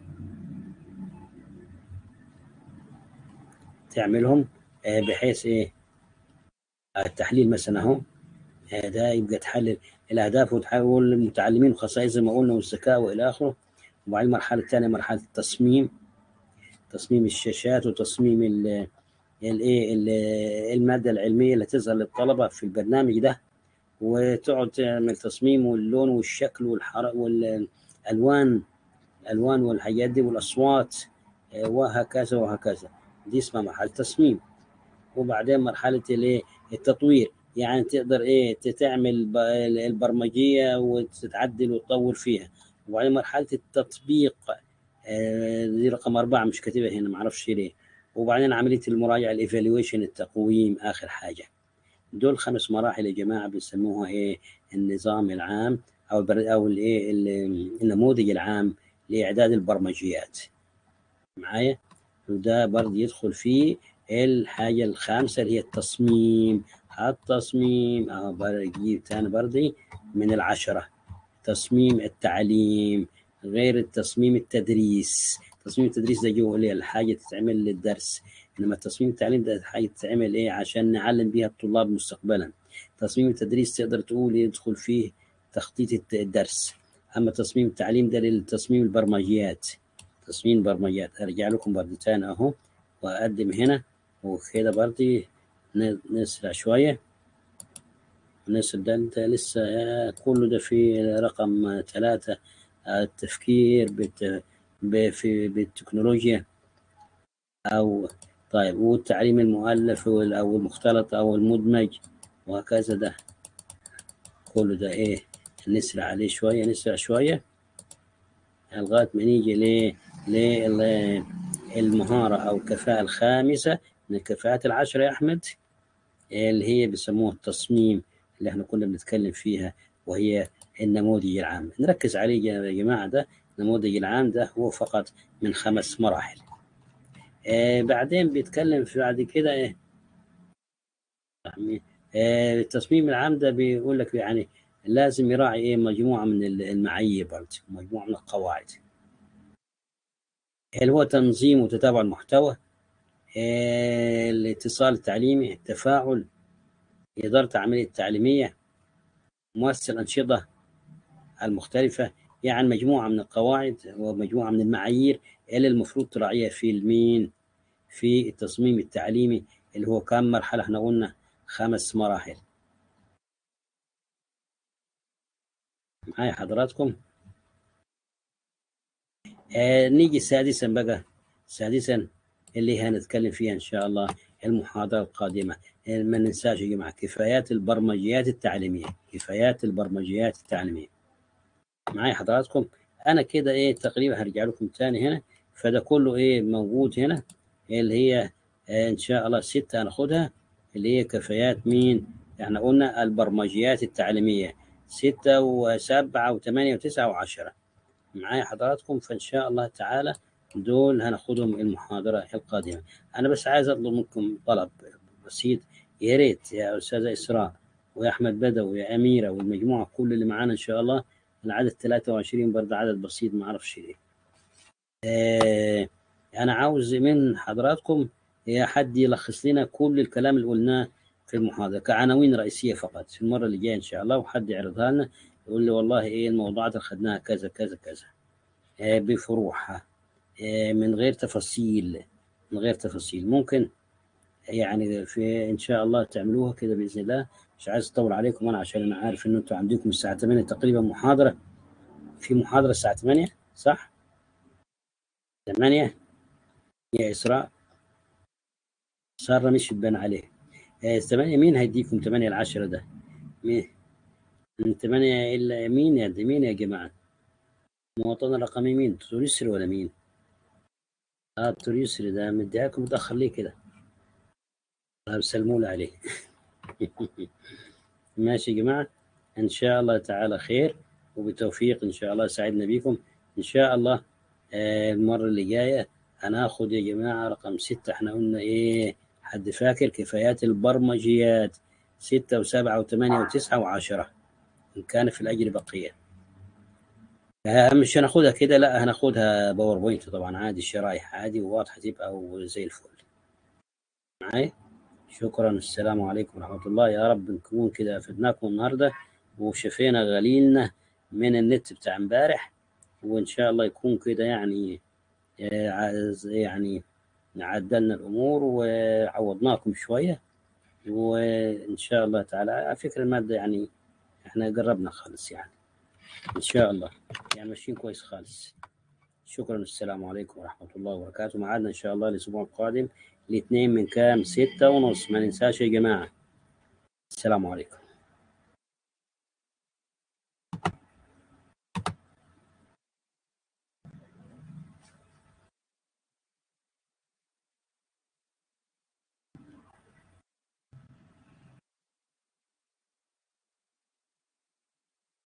تعملهم بحيث ايه التحليل مثلا اهو ده يبقى تحلل الاهداف وتحول المتعلمين وخصائص زي ما قلنا والذكاء والى اخره وبعدين المرحله الثانيه مرحله التصميم تصميم الشاشات وتصميم الايه الماده العلميه اللي تظهر للطلبه في البرنامج ده وتقعد تعمل تصميم واللون والشكل والحرق والالوان الالوان والحاجات دي والاصوات وهكذا وهكذا دي اسمها مرحله تصميم وبعدين مرحله الايه التطوير يعني تقدر ايه تعمل ب- البرمجيه وتتعدل وتطور فيها وبعدين مرحله التطبيق آه، دي رقم أربعة مش كاتبها هنا معرفش ليه وبعدين عملية المراجعة الايفالويشن التقويم آخر حاجة دول خمس مراحل يا جماعة بيسموها إيه النظام العام أو البر... أو الإيه ال- النموذج العام لإعداد البرمجيات معايا وده برضه يدخل فيه الحاجة الخامسة اللي هي التصميم التصميم أهو بجيب تاني برضه من العشرة تصميم التعليم غير التصميم التدريس تصميم التدريس ده جوه اللي هي الحاجة تتعمل للدرس إنما تصميم التعليم ده حاجة تتعمل إيه عشان نعلم بيها الطلاب مستقبلا تصميم التدريس تقدر تقول يدخل فيه تخطيط الت- الدرس أما تصميم التعليم ده للتصميم البرمجيات تصميم برمجيات أرجع لكم برضه تاني أهو وأقدم هنا وكده برضه ن- نسرع شوية نسر ده انت لسه آه، كله ده في رقم ثلاثة آه، التفكير بت... ب- في بالتكنولوجيا أو طيب والتعليم المؤلف وال- أو المختلط أو المدمج وهكذا ده كله ده إيه نسرع عليه شوية نسرع شوية لغاية ما نيجي ليه ليه المهارة أو الكفاءة الخامسة من الكفاءات العشرة يا أحمد اللي هي بيسموها التصميم اللي احنا كنا بنتكلم فيها وهي النموذج العام نركز عليه يا جماعة ده النموذج العام ده هو فقط من خمس مراحل آه بعدين بيتكلم في بعد كده ايه آه التصميم العام ده بيقول لك يعني لازم يراعي ايه مجموعة من المعايير برضه مجموعة من القواعد اللي هو تنظيم وتتابع المحتوى آه الاتصال التعليمي التفاعل إدارة العملية التعليمية مؤسسة الأنشطة المختلفة يعني مجموعة من القواعد ومجموعة من المعايير اللي المفروض تراعيها في المين في التصميم التعليمي اللي هو كم مرحلة احنا قلنا خمس مراحل معايا حضراتكم آه نيجي سادسا بقى سادسا اللي هنتكلم فيها ان شاء الله المحاضرة القادمة ما ننساش يا جماعة كفايات البرمجيات التعليمية كفايات البرمجيات التعليمية معايا حضراتكم أنا كده إيه تقريبا هرجع لكم تاني هنا فده كله إيه موجود هنا اللي هي آه إن شاء الله ستة هناخدها اللي هي كفايات مين احنا قلنا البرمجيات التعليمية ستة وسبعة وثمانية وتسعة وعشرة معايا حضراتكم فإن شاء الله تعالى دول هناخدهم المحاضرة القادمة أنا بس عايز أطلب منكم طلب بسيط يا ريت يا أستاذة إسراء ويا أحمد بدوي ويا أميرة والمجموعة كل اللي معانا إن شاء الله العدد 23 برضه عدد بسيط ما أعرفش ليه آه أنا عاوز من حضراتكم يا حد يلخص لنا كل الكلام اللي قلناه في المحاضرة كعناوين رئيسية فقط في المرة اللي جاية إن شاء الله وحد يعرضها لنا يقول لي والله إيه الموضوعات اللي خدناها كذا كذا كذا آه بفروعها آه من غير تفاصيل من غير تفاصيل ممكن يعني في ان شاء الله تعملوها كده باذن الله مش عايز اطول عليكم انا عشان انا عارف ان انتم عندكم الساعه 8 تقريبا محاضره في محاضره الساعه 8 صح 8 يا اسراء ساره مش تبان عليه 8 مين هيديكم 8 ل 10 ده مين من 8 الا مين يا مين يا جماعه المواطن الرقمي مين توريسري ولا مين اه توريسري ده مديعكم متاخر ليه كده طيب سلموا لي عليه ماشي يا جماعة إن شاء الله تعالى خير وبتوفيق إن شاء الله سعدنا بكم إن شاء الله آه المرة اللي جاية هناخد يا جماعة رقم ستة إحنا قلنا إيه حد فاكر كفايات البرمجيات ستة وسبعة وثمانية وتسعة وعشرة إن كان في الأجر بقية آه مش هناخدها كده لا هناخدها باوربوينت طبعا عادي الشرايح عادي وواضحة تبقى وزي الفل معايا شكرا السلام عليكم ورحمة الله يا رب نكون كده أفدناكم النهاردة وشفينا غليلنا من النت بتاع امبارح وإن شاء الله يكون كده يعني يعني عدلنا الأمور وعوضناكم شوية وإن شاء الله تعالى على فكرة المادة يعني إحنا قربنا خالص يعني إن شاء الله يعني ماشيين كويس خالص شكرا السلام عليكم ورحمة الله وبركاته معادنا إن شاء الله الأسبوع القادم الاثنين من كام ستة ونص ما ننساش يا جماعة السلام عليكم